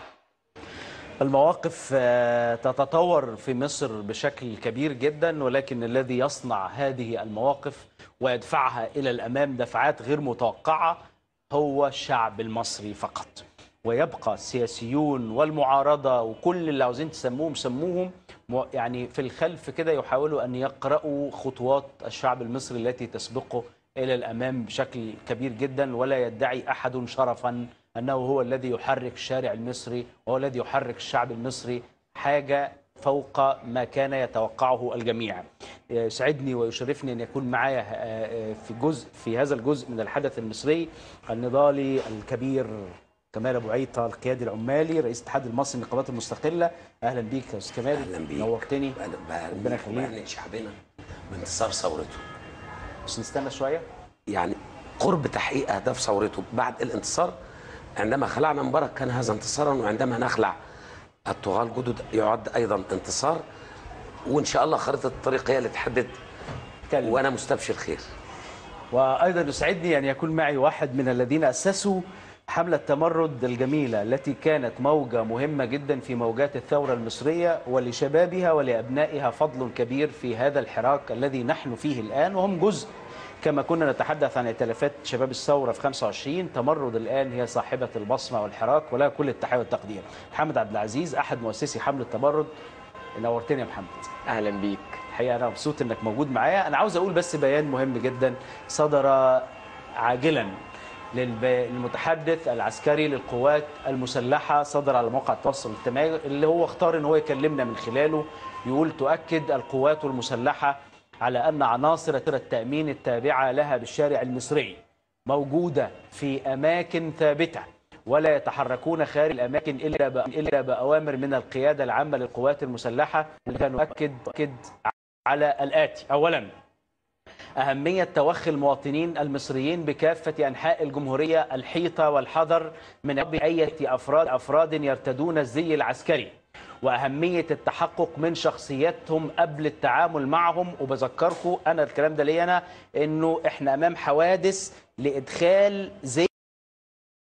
المواقف آه، تتطور في مصر بشكل كبير جدا ولكن الذي يصنع هذه المواقف ويدفعها الى الامام دفعات غير متوقعه هو الشعب المصري فقط ويبقى السياسيون والمعارضه وكل اللي عاوزين تسموهم سموهم م- يعني في الخلف كده يحاولوا ان يقرأوا خطوات الشعب المصري التي تسبقه الى الامام بشكل كبير جدا ولا يدعي احد شرفا انه هو الذي يحرك الشارع المصري وهو الذي يحرك الشعب المصري حاجه فوق ما كان يتوقعه الجميع. يسعدني ويشرفني ان يكون معايا آه، آه، في جزء في هذا الجزء من الحدث المصري النضالي الكبير كمال ابو عيطه القيادي العمالي رئيس الاتحاد المصري للنقابات المستقله اهلا بيك يا استاذ كمال اهلا بيك نورتني ربنا ربنا يخليك يخليك شعبنا بانتصار ثورته بس نستنى شويه يعني قرب تحقيق اهداف ثورته بعد الانتصار عندما خلعنا مبارك كان هذا انتصارا وعندما نخلع الطغاة الجدد يعد ايضا انتصار وان شاء الله خريطه الطريق هي اللي تحدد وانا مستبشر خير وايضا يسعدني ان يكون معي واحد من الذين اسسوا حمله تمرد الجميله التي كانت موجه مهمه جدا في موجات الثوره المصريه ولشبابها ولابنائها فضل كبير في هذا الحراك الذي نحن فيه الان وهم جزء كما كنا نتحدث عن ائتلافات شباب الثوره في 25 تمرد الان هي صاحبه البصمه والحراك ولها كل التحيه والتقدير. محمد عبد العزيز احد مؤسسي حمله تمرد نورتني يا محمد. اهلا بيك. الحقيقه انا مبسوط انك موجود معايا، انا عاوز اقول بس بيان مهم جدا صدر عاجلا للب- للمتحدث العسكري للقوات المسلحه صدر على موقع التواصل الاجتماعي اللي هو اختار ان هو يكلمنا من خلاله يقول تؤكد القوات المسلحه على ان عناصر التامين التابعه لها بالشارع المصري موجوده في اماكن ثابته ولا يتحركون خارج الاماكن الا ب- الا باوامر من القياده العامه للقوات المسلحه وكان نؤكد أكد على الاتي اولا أهمية توخي المواطنين المصريين بكافة أنحاء الجمهورية الحيطة والحذر من أي أفراد أفراد يرتدون الزي العسكري وأهمية التحقق من شخصيتهم قبل التعامل معهم وبذكركم أنا الكلام ده لي أنا إنه إحنا أمام حوادث لإدخال زي